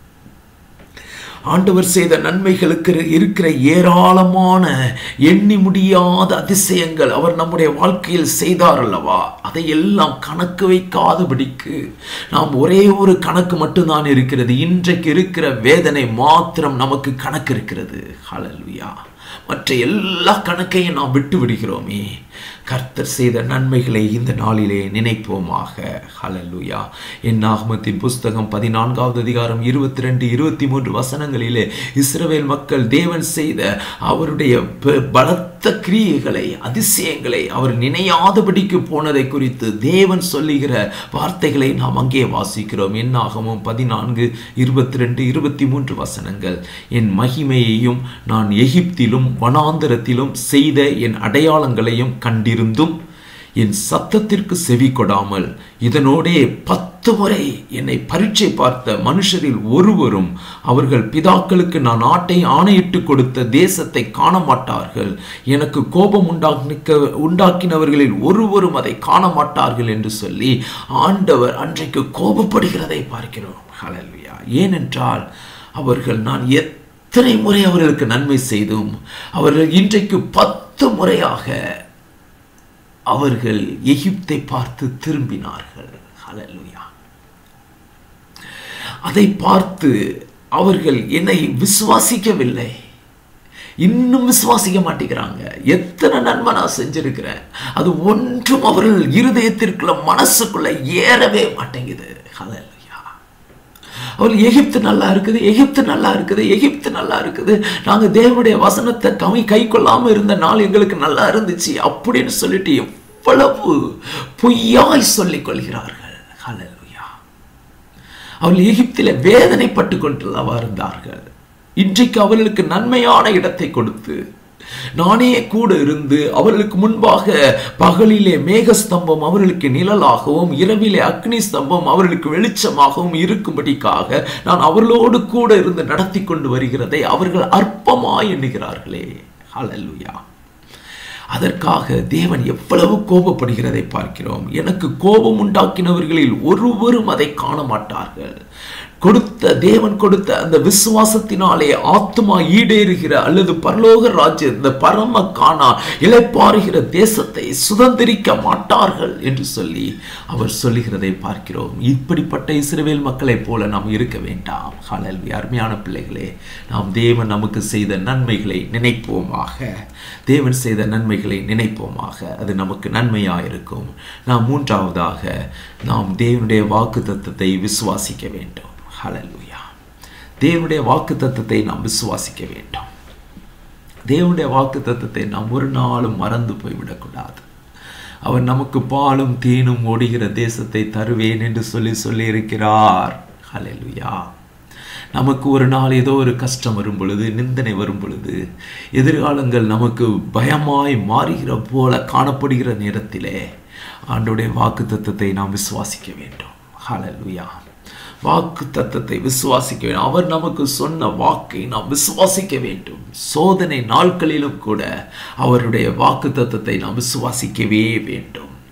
ஆண்டவர் செய்த நன்மைகளுக்கு இருக்கிற ஏராளமான எண்ணி முடியாத அதிசயங்கள் அவர் நம்முடைய வாழ்க்கையில் செய்தார் அல்லவா அதையெல்லாம் கணக்கு வைக்காதபடிக்கு நாம் ஒரே ஒரு கணக்கு மட்டும்தான் இருக்கிறது இன்றைக்கு இருக்கிற வேதனை மாத்திரம் நமக்கு கணக்கு இருக்கிறது ஹalleluya மற்ற எல்லா கணக்கையும் நாம் விட்டு விடுகிறோமே கர்த்தர் செய்த நன்மைகளை இந்த நாளிலே நினைப்போமாக ஹalleluya என் ஆகமத்தின் புஸ்தகம் பதினான்காவது அதிகாரம் இருபத்தி ரெண்டு இருபத்தி மூன்று வசனங்களிலே இஸ்ரவேல் மக்கள் தேவன் செய்த அவருடைய ப- பலத்த கிரியைகளை அதிசயங்களை அவர் நினையாதபடிக்கு போனதை குறித்து தேவன் சொல்லுகிற வார்த்தைகளை நாம் அங்கே வாசிக்கிறோம் என் ஆகமும் பதினான்கு இருபத்தி ரெண்டு இருபத்தி மூன்று வசனங்கள் என் மகிமையையும் நான் எகிப்திலும் வனாந்தரத்திலும் செய்த என் அடையாளங்களையும் கண்டிருந்தும் என் சத்தத்திற்கு செவி கொடாமல் இதனோடே பத்து முறை என்னை பரீட்சை பார்த்த மனுஷரில் ஒருவரும் அவர்கள் பிதாக்களுக்கு நான் நாட்டை ஆணையிட்டு கொடுத்த தேசத்தை காண மாட்டார்கள் எனக்கு கோபம் உண்டாக்கிக்க உண்டாக்கினவர்களில் ஒருவரும் அதை காண மாட்டார்கள் என்று சொல்லி ஆண்டவர் அன்றைக்கு கோபப்படுகிறதை பார்க்கிறோம் ஹalleluya ஏனென்றால் அவர்கள் நான் எத்தனை முறை அவர்களுக்கு நன்மை செய்தும் அவர்கள் இன்றைக்கு பத்து முறையாக அவர்கள் எகிப்தை பார்த்து திரும்பினார்கள் ஹalleluya அதை பார்த்து அவர்கள் என்னை விசுவாசிக்கவில்லை இன்னும் விசுவாசிக்க மாட்டேங்கிறாங்க எத்தனை நன்மை நான் செஞ்சிருக்கிறேன் அது ஒன்றும் அவர்கள் இருதயத்திற்குள்ள மனசுக்குள்ள ஏறவே மாட்டேங்குது ஹalleluya அவர் எகிப்து நல்லா இருக்குது எகிப்து நல்லா இருக்குது எகிப்து நல்லா இருக்குது நாங்க தேவனுடைய வசனத்தை கமி கை கொள்ளாம இருந்த நாள் எங்களுக்கு நல்லா இருந்துச்சு அப்படின்னு சொல்லிட்டு எவ்வளவு பொய்யாய் சொல்லிக் கொள்கிறார்கள் ஹalleluya அவர்கள் எகிப்தில வேதனைப்பட்டு கொண்டல்லவா இருந்தார்கள் இன்றைக்கு அவர்களுக்கு நன்மையான இடத்தை கொடுத்து நானே கூட இருந்து அவர்களுக்கு முன்பாக பகலிலே மேகஸ்தம்பம் அவர்களுக்கு நிழலாகவும் இரவிலே அக்னி ஸ்தம்பம் அவர்களுக்கு வெளிச்சமாகவும் இருக்கும்படிக்காக நான் அவர்களோடு கூட இருந்து நடத்தி கொண்டு வருகிறதை அவர்கள் அற்பமாய் எண்ணுகிறார்களே ஹalleluya அதற்காக தேவன் எவ்வளவு கோபப்படுகிறதை பார்க்கிறோம் எனக்கு கோபம் உண்டாக்கினவர்களில் ஒருவரும் அதை காண மாட்டார்கள் கொடுத்த தேவன் கொடுத்த அந்த விசுவாசத்தினாலே ஆத்மா ஈடேறுகிற அல்லது பரலோக ராஜ்ய இந்த பரம காணா இளைப்பாறுகிற தேசத்தை சுதந்திரிக்க மாட்டார்கள் என்று சொல்லி அவர் சொல்லுகிறதை பார்க்கிறோம் இப்படிப்பட்ட இஸ்ரவேல் மக்களைப் போல நாம் இருக்க வேண்டாம் ஹalleluya அருமையான பிள்ளைகளே நாம் தேவன் நமக்கு செய்த நன்மைகளை நினைப்போமாக தேவன் செய்த நன்மைகளை நினைப்போமாக அது நமக்கு நன்மையாக இருக்கும் நாம் மூன்றாவதாக நாம் தேவனுடைய வாக்கு தத்தத்தை விசுவாசிக்க வேண்டும் ஹalleluya தேவனுடைய வாக்கு தத்தத்தை நாம் விசுவாசிக்க வேண்டும் தேவனுடைய வாக்கு தத்தத்தை நாம் ஒரு நாளும் மறந்து போய்விடக்கூடாது அவர் நமக்கு பாலும் தேனும் ஓடுகிற தேசத்தை தருவேன் என்று சொல்லி சொல்லி இருக்கிறார் ஹalleluya நமக்கு ஒரு நாள் ஏதோ ஒரு கஷ்டம் வரும் பொழுது நிந்தனை வரும் பொழுது எதிர்காலங்கள் நமக்கு பயமாய் மாறுகிற போல காணப்படுகிற நேரத்திலே ஆண்டோடைய வாக்கு தத்தத்தை நாம் விசுவாசிக்க வேண்டும் ஹalleluya வாக்கு தத்தத்தை விசுவாசிக்க வேண்டும் அவர் நமக்கு சொன்ன வாக்கை நாம் விசுவாசிக்க வேண்டும் சோதனை நாட்களிலும் கூட அவருடைய வாக்கு தத்தத்தை நாம் விசுவாசிக்கவே வேண்டும்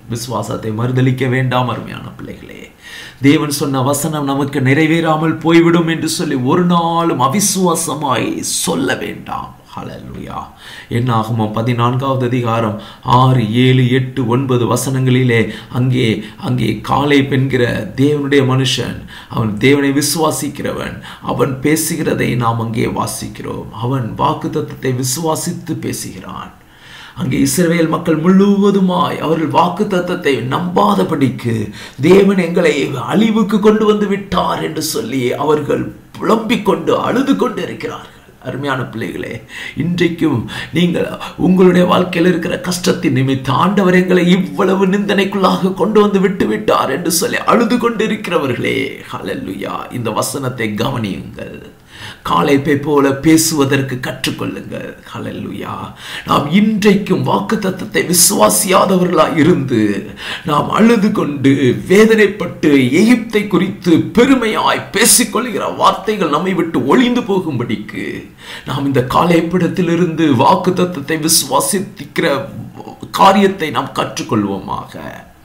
விசுவாசத்தை மறுதளிக்க வேண்டாம் அருமையான பிள்ளைகளே தேவன் சொன்ன வசனம் நமக்கு நிறைவேறாமல் போய்விடும் என்று சொல்லி ஒரு நாளும் அவிசுவாசமாய் சொல்ல வேண்டாம் ஹalleluya என்னாகுமோ பதினான்காவது அதிகாரம் ஆறு ஏழு எட்டு ஒன்பது வசனங்களிலே அங்கே அங்கே காலை பெண்கிற தேவனுடைய மனுஷன் அவன் தேவனை விசுவாசிக்கிறவன் அவன் பேசுகிறதை நாம் அங்கே வாசிக்கிறோம் அவன் வாக்குத்தத்தத்தை விசுவாசித்து பேசுகிறான் அங்கே இஸ்ரவேல் மக்கள் முழுவதுமாய் அவர்கள் வாக்கு தத்தத்தை நம்பாதபடிக்கு தேவன் எங்களை அழிவுக்கு கொண்டு வந்து விட்டார் என்று சொல்லி அவர்கள் புலம்பிக் கொண்டு அழுது கொண்டு இருக்கிறார்கள் அருமையான பிள்ளைகளே இன்றைக்கும் நீங்கள் உங்களுடைய வாழ்க்கையில் இருக்கிற கஷ்டத்தின் நிமித்த ஆண்டவர் எங்களை இவ்வளவு நிந்தனைக்குள்ளாக கொண்டு வந்து விட்டு விட்டார் என்று சொல்லி அழுது கொண்டு இருக்கிறவர்களே ஹalleluya இந்த வசனத்தை கவனியுங்கள் காலைப்பை போல பேசுவதற்கு கற்றுக்கொள்ளுங்கள் ஹalleluya நாம் இன்றைக்கும் வாக்குத்தத்தத்தை விசுவாசியாதவர்களாய் இருந்து நாம் அழுது கொண்டு வேதனைப்பட்டு எகிப்தை குறித்து பெருமையாய் பேசிக்கொள்கிற வார்த்தைகள் நம்மை விட்டு ஒளிந்து போகும்படிக்கு நாம் இந்த காலைப்பிடத்திலிருந்து வாக்குத்தத்தத்தை விசுவாசிக்கிற காரியத்தை நாம் கற்றுக்கொள்வோமாக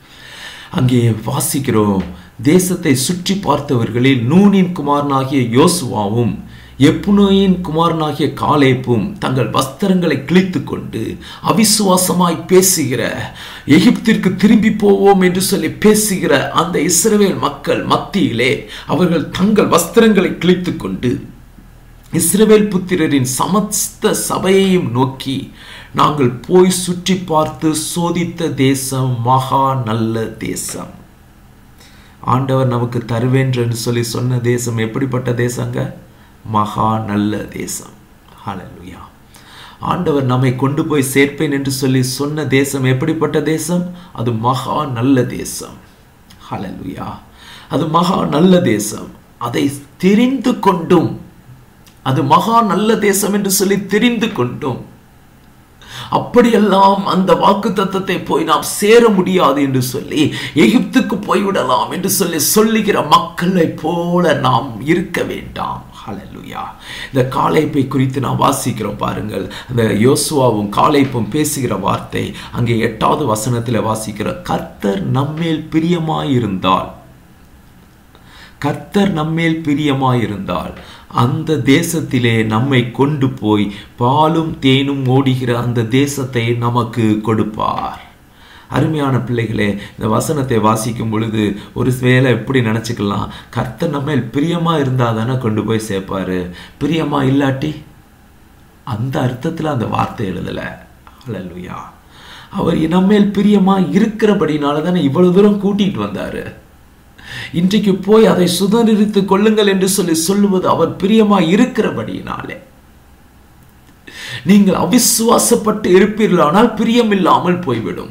அங்கே வாசிக்கிறோம் தேசத்தை சுற்றி பார்த்தவர்களில் நூனின் குமாரனாகிய யோசுவாவும் எப்புனோயின் குமாரனாகிய காலேப்பும் தங்கள் வஸ்திரங்களை கிழித்து கொண்டு அவிசுவாசமாய் பேசுகிற எகிப்திற்கு திரும்பி போவோம் என்று சொல்லி பேசுகிற அந்த இஸ்ரவேல் மக்கள் மத்தியிலே அவர்கள் தங்கள் வஸ்திரங்களை கிழித்து கொண்டு இஸ்ரவேல் புத்திரரின் சமஸ்த சபையையும் நோக்கி நாங்கள் போய் சுற்றி பார்த்து சோதித்த தேசம் மகா நல்ல தேசம் ஆண்டவர் நமக்கு தருவேன்று சொல்லி சொன்ன தேசம் எப்படிப்பட்ட தேசங்க மகா நல்ல தேசம் ஹalleluya ஆண்டவர் நம்மை கொண்டு போய் சேர்ப்பேன் என்று சொல்லி சொன்ன தேசம் எப்படிப்பட்ட தேசம் அது மகா நல்ல தேசம் ஹalleluya அது மகா நல்ல தேசம் அதை தெரிந்து கொண்டும் அது மகா நல்ல தேசம் என்று சொல்லி தெரிந்து கொண்டும் அப்படியெல்லாம் அந்த வாக்கு தத்தத்தை போய் நாம் சேர முடியாது என்று சொல்லி எகிப்துக்கு போய்விடலாம் என்று சொல்லி சொல்லுகிற மக்களை போல நாம் இருக்க வேண்டாம் ஹalleluya இந்த காலைப்பை குறித்து நாம் வாசிக்கிறோம் பாருங்கள் அந்த யோசுவாவும் காலைப்பும் பேசுகிற வார்த்தை அங்கே எட்டாவது வசனத்தில் வாசிக்கிற கர்த்தர் நம்மேல் பிரியமாயிருந்தால் கர்த்தர் நம்மேல் பிரியமாயிருந்தால் அந்த தேசத்திலே நம்மை கொண்டு போய் பாலும் தேனும் ஓடுகிற அந்த தேசத்தை நமக்கு கொடுப்பார் அருமையான பிள்ளைகளே இந்த வசனத்தை வாசிக்கும் பொழுது ஒரு வேளை எப்படி நினச்சிக்கலாம் கர்த்தர் நம்மேல் பிரியமா இருந்தால் தானே கொண்டு போய் சேர்ப்பாரு பிரியமா இல்லாட்டி அந்த அர்த்தத்தில் அந்த வார்த்தை எழுதலை அல்லலுயா அவர் நம்மேல் பிரியமா இருக்கிறபடினால தானே இவ்வளவு தூரம் கூட்டிகிட்டு வந்தாரு இன்றைக்கு போய் அதை சுதந்திரித்துக் கொள்ளுங்கள் என்று சொல்லி சொல்லுவது அவர் பிரியமா இருக்கிறபடியினாலே நீங்கள் அவிசுவாசப்பட்டு இருப்பீர்களானால் பிரியம் இல்லாமல் போய்விடும்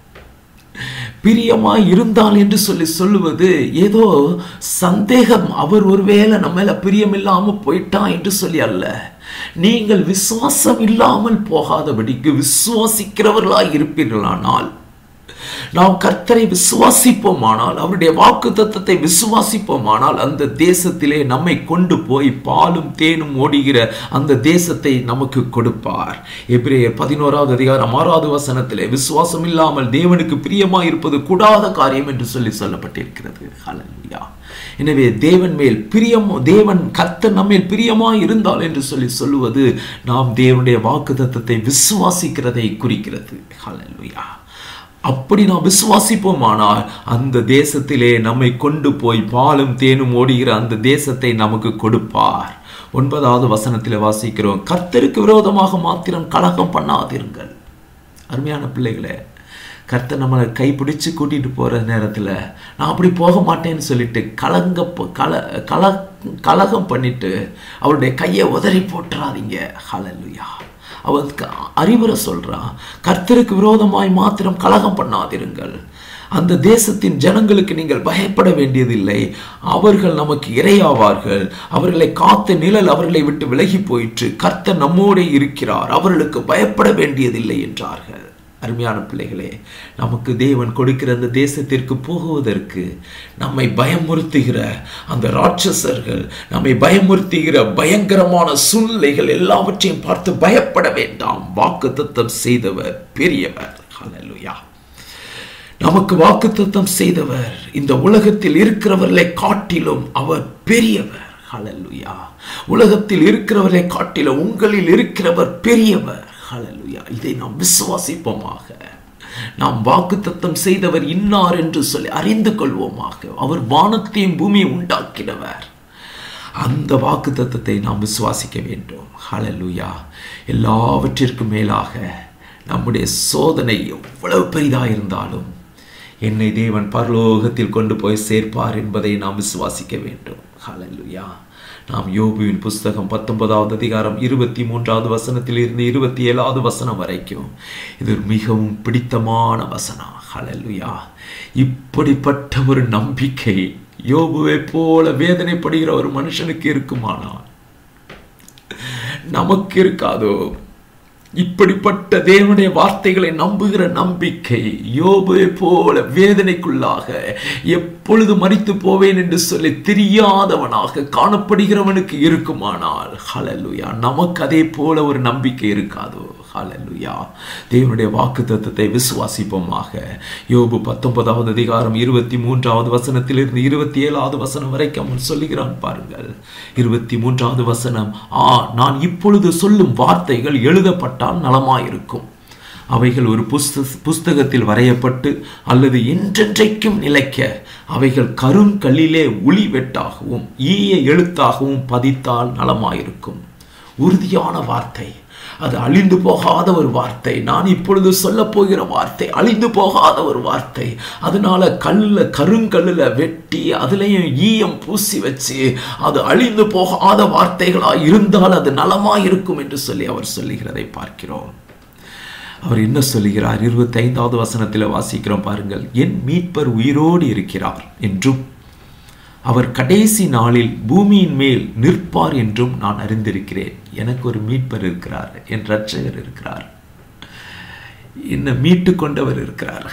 பிரியமா இருந்தால் என்று சொல்லி சொல்லுவது ஏதோ சந்தேகம் அவர் ஒருவேளை நம்ம மேல பிரியம் இல்லாம போயிட்டான் என்று சொல்லி அல்ல நீங்கள் விசுவாசம் இல்லாமல் போகாதபடிக்கு விசுவாசிக்கிறவர்களாய் இருப்பீர்களானால் நாம் கர்த்தரை விசுவாசிப்போமானால் அவருடைய வாக்கு தத்தத்தை விசுவாசிப்போமானால் அந்த தேசத்திலே நம்மை கொண்டு போய் பாலும் தேனும் ஓடுகிற அந்த தேசத்தை நமக்கு கொடுப்பார் எபிரேயர் பதினோராவது அதிகாரம் ஆறாவது வசனத்திலே விசுவாசம் இல்லாமல் தேவனுக்கு பிரியமா இருப்பது கூடாத காரியம் என்று சொல்லி சொல்லப்பட்டிருக்கிறது ஹalleluya எனவே தேவன் மேல் பிரியம் தேவன் கர்த்தர் நம்மேல் பிரியமா இருந்தால் என்று சொல்லி சொல்லுவது நாம் தேவனுடைய வாக்கு தத்தத்தை விசுவாசிக்கிறதை குறிக்கிறது ஹalleluya அப்படி நாம் விசுவாசிப்போமானால் அந்த தேசத்திலே நம்மை கொண்டு போய் பாலும் தேனும் ஓடுகிற அந்த தேசத்தை நமக்கு கொடுப்பார் ஒன்பதாவது வசனத்தில் வாசிக்கிறோம் கர்த்தருக்கு விரோதமாக மாத்திரம் கலகம் பண்ணாதிருங்கள் அருமையான பிள்ளைகளே கர்த்தர் நம்மளை கைப்பிடிச்சு கூட்டிகிட்டு போகிற நேரத்தில் நான் அப்படி போக மாட்டேன்னு சொல்லிட்டு கலங்க கல கல கலகம் பண்ணிட்டு அவருடைய கையை உதறி போட்டுறாதீங்க ஹalleluya அவனுக்கு அறிவுரை சொல்றான் கர்த்தருக்கு விரோதமாய் மாத்திரம் கலகம் பண்ணாதிருங்கள் அந்த தேசத்தின் ஜனங்களுக்கு நீங்கள் பயப்பட வேண்டியதில்லை அவர்கள் நமக்கு இரையாவார்கள் அவர்களை காத்த நிழல் அவர்களை விட்டு விலகி போயிற்று கர்த்தர் நம்மோடே இருக்கிறார் அவர்களுக்கு பயப்பட வேண்டியதில்லை என்றார்கள் அருமையான பிள்ளைகளே நமக்கு தேவன் கொடுக்கிற அந்த தேசத்திற்கு போகுவதற்கு நம்மை பயமுறுத்துகிற அந்த ராட்சசர்கள் நம்மை பயமுறுத்துகிற பயங்கரமான சூழ்நிலைகள் எல்லாவற்றையும் பார்த்து பயப்பட வேண்டாம் வாக்கு தத்தம் செய்தவர் பெரியவர் ஹalleluya நமக்கு வாக்குத்தத்தம் செய்தவர் இந்த உலகத்தில் இருக்கிறவர்களை காட்டிலும் அவர் பெரியவர் ஹalleluya உலகத்தில் இருக்கிறவரை காட்டிலும் உங்களில் இருக்கிறவர் பெரியவர் ஹalleluya இதை நாம் விசுவாசிப்போமாக நாம் வாக்குத்தத்தம் செய்தவர் இன்னார் என்று சொல்லி அறிந்து கொள்வோமாக அவர் வானத்தையும் பூமியை உண்டாக்கினவர் அந்த வாக்கு தத்துவத்தை நாம் விசுவாசிக்க வேண்டும் ஹalleluya எல்லாவற்றிற்கும் மேலாக நம்முடைய சோதனை எவ்வளவு பெரிதாக இருந்தாலும் என்னை தேவன் பரலோகத்தில் கொண்டு போய் சேர்ப்பார் என்பதை நாம் விசுவாசிக்க வேண்டும் ஹalleluya நாம் யோபுவின் புஸ்தகம் பத்தொன்பதாவது அதிகாரம் இருபத்தி மூன்றாவது வசனத்தில் இருந்து இருபத்தி ஏழாவது வசனம் வரைக்கும் இது ஒரு மிகவும் பிடித்தமான வசனம் ஹalleluya இப்படிப்பட்ட ஒரு நம்பிக்கை யோபுவை போல வேதனைப்படுகிற ஒரு மனுஷனுக்கு இருக்குமானால் நமக்கு இருக்காதோ இப்படிப்பட்ட தேவனுடைய வார்த்தைகளை நம்புகிற நம்பிக்கை யோபுவை போல வேதனைக்குள்ளாக எப்பொழுது மறித்து போவேன் என்று சொல்லி தெரியாதவனாக காணப்படுகிறவனுக்கு இருக்குமானால் ஹalleluya நமக்கு அதே போல ஒரு நம்பிக்கை இருக்காதோ ஹalleluya தேவனுடைய வாக்கு தத்துவத்தை விசுவாசிப்போமாக யோபு பத்தொன்பதாவது அதிகாரம் இருபத்தி மூன்றாவது வசனத்திலிருந்து இருபத்தி ஏழாவது வசனம் வரைக்கும் அவன் சொல்லுகிறான் பாருங்கள் இருபத்தி மூன்றாவது வசனம் ஆ நான் இப்பொழுது சொல்லும் வார்த்தைகள் எழுதப்பட்டால் நலமாயிருக்கும் அவைகள் ஒரு புஸ்த புஸ்தகத்தில் வரையப்பட்டு அல்லது என்றென்றைக்கும் நிலைக்க அவைகள் கருங்கல்லிலே உளி வெட்டாகவும் ஈய எழுத்தாகவும் பதித்தால் நலமாயிருக்கும் உறுதியான வார்த்தை அது அழிந்து போகாத ஒரு வார்த்தை நான் இப்பொழுது சொல்ல போகிற வார்த்தை அழிந்து போகாத ஒரு வார்த்தை அதனால கல்ல கருங்கல்லுல வெட்டி அதுலேயும் ஈயம் பூசி வச்சு அது அழிந்து போகாத வார்த்தைகளா இருந்தால் அது நலமா இருக்கும் என்று சொல்லி அவர் சொல்லுகிறதை பார்க்கிறோம் அவர் என்ன சொல்லுகிறார் இருபத்தி ஐந்தாவது வசனத்தில் வாசிக்கிறோம் பாருங்கள் என் மீட்பர் உயிரோடு இருக்கிறார் என்றும் அவர் கடைசி நாளில் பூமியின் மேல் நிற்பார் என்றும் நான் அறிந்திருக்கிறேன் எனக்கு ஒரு மீட்பர் இருக்கிறார் என் ரட்சகர் இருக்கிறார் என்னை மீட்டு கொண்டவர் இருக்கிறார்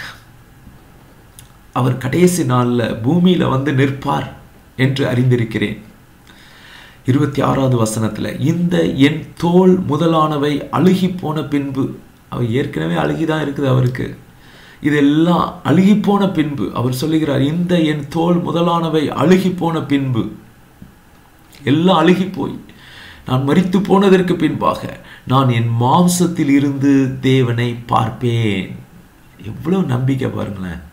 அவர் கடைசி நாளில் பூமியில வந்து நிற்பார் என்று அறிந்திருக்கிறேன் இருபத்தி ஆறாவது வசனத்தில் இந்த என் தோல் முதலானவை அழுகி போன பின்பு அவர் ஏற்கனவே அழுகிதான் இருக்குது அவருக்கு இதெல்லாம் அழுகி போன பின்பு அவர் சொல்லுகிறார் இந்த என் தோல் முதலானவை அழுகி போன பின்பு எல்லாம் அழுகி போய் நான் மறித்து போனதற்கு பின்பாக நான் என் மாம்சத்தில் இருந்து தேவனை பார்ப்பேன் எவ்வளவு நம்பிக்கை பாருங்களேன்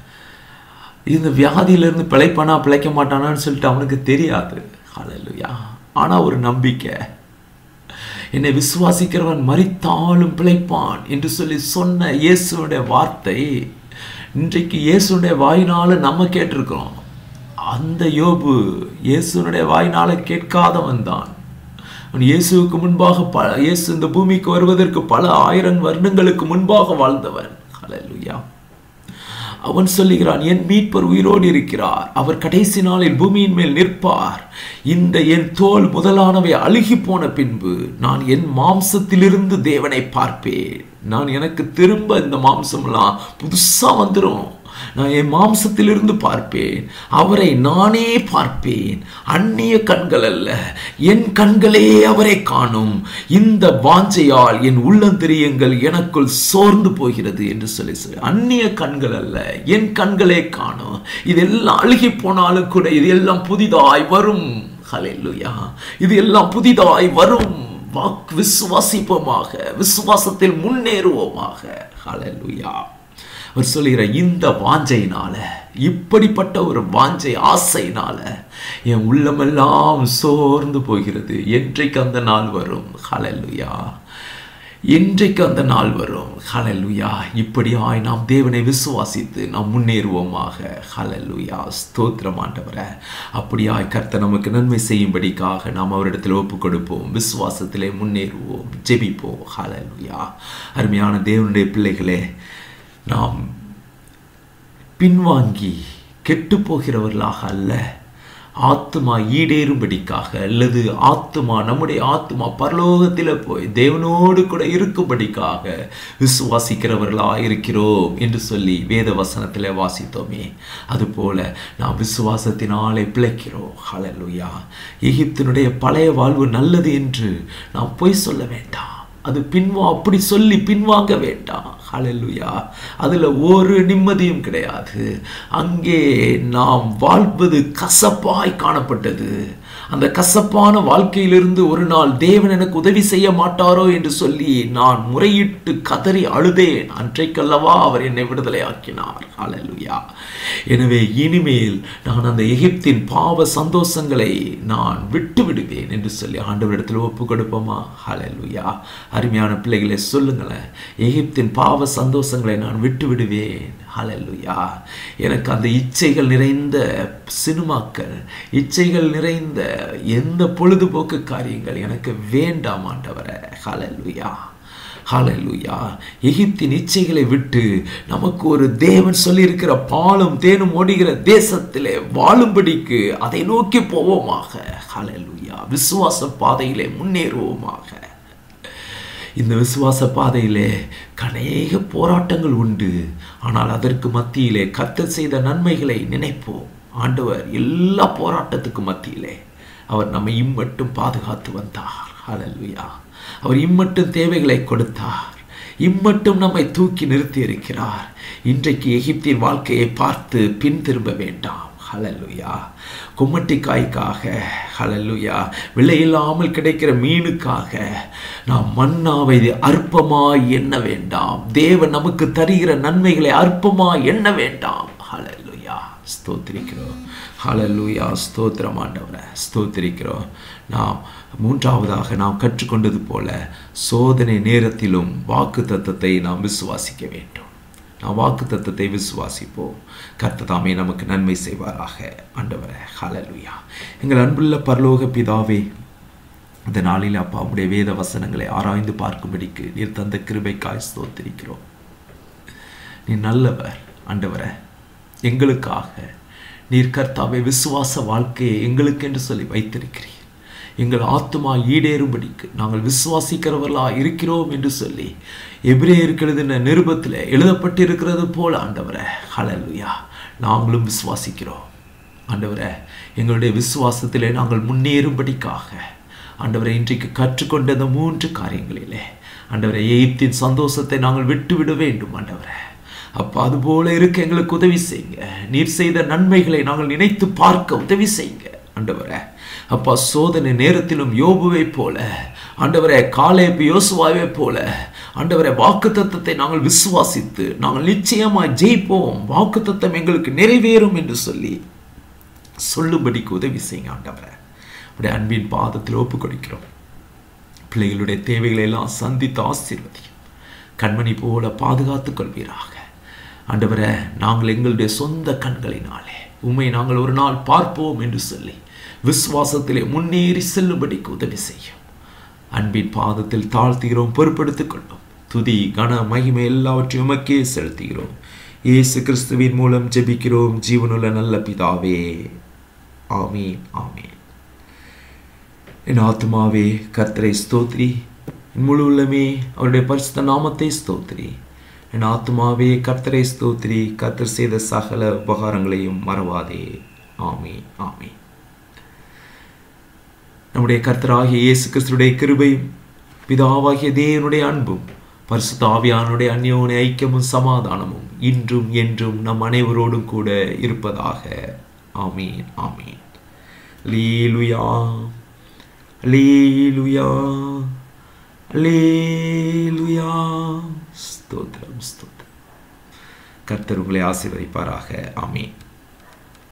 இந்த வியாதியிலிருந்து பிழைப்பானா பிழைக்க மாட்டானான்னு சொல்லிட்டு அவனுக்கு தெரியாது ஹalleluya ஆனா ஒரு நம்பிக்கை என்னை விசுவாசிக்கிறவன் மறித்தாலும் பிழைப்பான் என்று சொல்லி சொன்ன இயேசுடைய வார்த்தை இன்றைக்கு இயேசுடைய வாயினால நம்ம கேட்டிருக்கிறோம் அந்த யோபு இயேசுனுடைய வாயினால கேட்காதவன் தான் அவன் இயேசுவுக்கு முன்பாக பல இயேசு இந்த பூமிக்கு வருவதற்கு பல ஆயிரம் வருடங்களுக்கு முன்பாக வாழ்ந்தவன் ஹalleluya அவன் சொல்லுகிறான் என் மீட்பர் உயிரோடு இருக்கிறார் அவர் கடைசி நாளில் பூமியின் மேல் நிற்பார் இந்த என் தோல் முதலானவை அழுகி போன பின்பு நான் என் மாம்சத்திலிருந்து தேவனை பார்ப்பேன் நான் எனக்கு திரும்ப இந்த மாம்சம்லாம் புதுசா வந்துடும் நான் என் மாம்சத்திலிருந்து பார்ப்பேன் அவரை நானே பார்ப்பேன் அந்நிய கண்கள் அல்ல என் கண்களே அவரை காணும் இந்த வாஞ்சையால் என் உள்ளந்திரியங்கள் எனக்குள் சோர்ந்து போகிறது என்று சொல்லி சொல்லி அந்நிய கண்கள் அல்ல என் கண்களே காணும் இதெல்லாம் அழுகி போனாலும் கூட இது எல்லாம் புதிதாய் வரும் ஹalleluya இது எல்லாம் புதிதாய் வரும் வாக்கு விசுவாசிப்போமாக விசுவாசத்தில் முன்னேறுவோமாக ஹalleluya அவர் சொல்லுகிற இந்த வாஞ்சையினால இப்படிப்பட்ட ஒரு வாஞ்சை ஆசையினால என் உள்ளமெல்லாம் சோர்ந்து போகிறது என்றைக்கு அந்த நாள் வரும் ஹalleluya இன்றைக்கு அந்த நாள் வரும் ஹalleluya இப்படியாய் நாம் தேவனை விசுவாசித்து நாம் முன்னேறுவோமாக ஹalleluya ஸ்தோத்திரம் ஆண்டவரே அப்படியாய் கர்த்தர் நமக்கு நன்மை செய்யும்படிக்காக நாம் அவரிடத்தில் ஒப்பு கொடுப்போம் விசுவாசத்திலே முன்னேறுவோம் ஜெபிப்போம் ஹalleluya அருமையான தேவனுடைய பிள்ளைகளே நாம் பின்வாங்கி கெட்டு போகிறவர்களாக அல்ல ஆத்மா ஈடேறும்படிக்காக அல்லது ஆத்மா நம்முடைய ஆத்மா பரலோகத்தில் போய் தேவனோடு கூட இருக்கும்படிக்காக விசுவாசிக்கிறவர்களாக இருக்கிறோம் என்று சொல்லி வேத வசனத்தில் வாசித்தோமே அதுபோல நாம் விசுவாசத்தினாலே பிழைக்கிறோம் ஹalleluya எகிப்தினுடைய பழைய வாழ்வு நல்லது என்று நாம் பொய் சொல்ல வேண்டாம் அது பின்வா அப்படி சொல்லி பின்வாங்க வேண்டாம் ஹalleluya அதுல ஒரு நிம்மதியும் கிடையாது அங்கே நாம் வாழ்வது கசப்பாய் காணப்பட்டது அந்த கசப்பான வாழ்க்கையிலிருந்து ஒரு நாள் தேவன் எனக்கு உதவி செய்ய மாட்டாரோ என்று சொல்லி நான் முறையிட்டு கதறி அழுதேன் அன்றைக்கல்லவா அவர் என்னை விடுதலை ஆக்கினார் ஹalleluya எனவே இனிமேல் நான் அந்த எகிப்தின் பாவ சந்தோஷங்களை நான் விட்டு விடுவேன் என்று சொல்லி ஆண்டவரிடத்தில் ஒப்பு கொடுப்போமா ஹalleluya அருமையான பிள்ளைகளை சொல்லுங்களேன் எகிப்தின் பாவ சந்தோஷங்களை நான் விட்டு விடுவேன் ஹalleluya எனக்கு அந்த இச்சைகள் நிறைந்த சினிமாக்கள் இச்சைகள் நிறைந்த எந்த பொழுதுபோக்கு காரியங்கள் எனக்கு வேண்டாம் ஆண்டவரே ஹalleluya ஹalleluya எகிப்தின் இச்சைகளை விட்டு நமக்கு ஒரு தேவன் சொல்லியிருக்கிற பாலும் தேனும் ஓடுகிற தேசத்திலே வாழும்படிக்கு அதை நோக்கி போவோமாக ஹalleluya விசுவாச பாதையிலே முன்னேறுவோமாக இந்த விசுவாச பாதையிலே கனேக போராட்டங்கள் உண்டு ஆனால் அதற்கு மத்தியிலே கர்த்தர் செய்த நன்மைகளை நினைப்போம் ஆண்டவர் எல்லா போராட்டத்துக்கு மத்தியிலே அவர் நம்மை இம்மட்டும் பாதுகாத்து வந்தார் ஹalleluya அவர் இம்மட்டும் தேவைகளை கொடுத்தார் இம்மட்டும் நம்மை தூக்கி நிறுத்தி இருக்கிறார் இன்றைக்கு எகிப்தின் வாழ்க்கையை பார்த்து பின் திரும்ப வேண்டாம் ஹலலுயா கும்மட்டிக்காய்க்காக ஹலலுயா விலையில்லாமல் கிடைக்கிற மீனுக்காக நாம் மன்னாவை அற்பமாய் எண்ண வேண்டாம் தேவன் நமக்கு தருகிற நன்மைகளை அற்பமாய் எண்ண வேண்டாம் ஹலலுயா ஸ்தோத்திரிக்கிறோம் ஹலலுயா ஸ்தோத்திரம் ஆண்டவரை ஸ்தோத்திரிக்கிறோம் நாம் மூன்றாவதாக நாம் கற்றுக்கொண்டது போல சோதனை நேரத்திலும் வாக்கு தத்தத்தை நாம் விசுவாசிக்க வேண்டும் நாம் வாக்கு தத்தத்தை விசுவாசிப்போம் கர்த்ததாமே நமக்கு நன்மை செய்வாராக ஆண்டவரே ஹalleluya எங்கள் அன்புள்ள பரலோக பிதாவே இந்த நாளில் அப்பா உடைய வேத வசனங்களை ஆராய்ந்து பார்க்கும்படிக்கு நீர் தந்த கிருபைக்காய் ஸ்தோத்திரிக்கிறோம் நீ நல்லவர் ஆண்டவரே எங்களுக்காக நீர் கர்த்தாவை விசுவாச வாழ்க்கையை எங்களுக்கென்று சொல்லி வைத்திருக்கிறீர் எங்கள் ஆத்மா ஈடேறும்படிக்கு நாங்கள் விசுவாசிக்கிறவர்களா இருக்கிறோம் என்று சொல்லி எபிரேயருக்கு எழுதின நிருபத்தில் எழுதப்பட்டிருக்கிறது போல ஆண்டவரே ஹalleluya நாங்களும் விசுவாசிக்கிறோம் ஆண்டவரே எங்களுடைய விசுவாசத்திலே நாங்கள் முன்னேறும்படிக்காக ஆண்டவரை இன்றைக்கு கற்றுக்கொண்ட இந்த மூன்று காரியங்களிலே ஆண்டவரை எகிப்தின் சந்தோஷத்தை நாங்கள் விட்டுவிட வேண்டும் ஆண்டவரே அப்பா அதுபோல இருக்க எங்களுக்கு உதவி செய்யுங்க நீர் செய்த நன்மைகளை நாங்கள் நினைத்து பார்க்க உதவி செய்யுங்க ஆண்டவரே அப்பா சோதனை நேரத்திலும் யோபுவை போல ஆண்டவரே காலேபு யோசுவாவை போல ஆண்டவரே வாக்கு தத்தத்தை நாங்கள் விசுவாசித்து நாங்கள் நிச்சயமாக ஜெயிப்போம் வாக்கு தத்தம் எங்களுக்கு நிறைவேறும் என்று சொல்லி சொல்லும்படிக்கு உதவி செய்யுங்க ஆண்டவரே அப்படி அன்பின் பாதத்தில் ஒப்பு கொடுக்கிறோம் பிள்ளைகளுடைய தேவைகளை எல்லாம் சந்தித்து ஆசீர்வதியும் கண்மணி போல பாதுகாத்துக் கொள்வீராக ஆண்டவரே நாங்கள் எங்களுடைய சொந்த கண்களினாலே உண்மை நாங்கள் ஒரு நாள் பார்ப்போம் என்று சொல்லி விசுவாசத்திலே முன்னேறி செல்லும்படிக்கு உதவி செய்யும் அன்பின் பாதத்தில் தாழ்த்துகிறோம் பொறுப்படுத்திக் கொள்ளும் துதி கன மகிமை எல்லாவற்றையும் உமக்கே செலுத்துகிறோம் இயேசு கிறிஸ்துவின் மூலம் ஜெபிக்கிறோம் ஜீவனுள்ள நல்ல பிதாவே ஆமீன் ஆமீன் என் ஆத்மாவே கர்த்தரை ஸ்தோத்ரி என் முழு உள்ளமே அவருடைய பரிசுத்த நாமத்தை ஸ்தோத்ரி என் ஆத்மாவே கர்த்தரை ஸ்தோத்ரி கர்த்தர் செய்த சகல உபகாரங்களையும் மறவாதே ஆமீன் ஆமீன் நம்முடைய கர்த்தராகிய இயேசு கிறிஸ்துடைய கிருபையும் பிதாவாகிய தேவனுடைய அன்பும் பரிசுத்த ஆவியானுடைய அந்யோன ஐக்கியமும் சமாதானமும் இன்றும் என்றும் நம் அனைவரோடும் கூட இருப்பதாக ஆமீன் ஆமீன் லீலுயா லீலுயா லீலுயா ஸ்தோத்திரம் ஸ்தோத்திரம் கர்த்தர் உங்களை ஆசீர்வதிப்பாராக ஆமீன்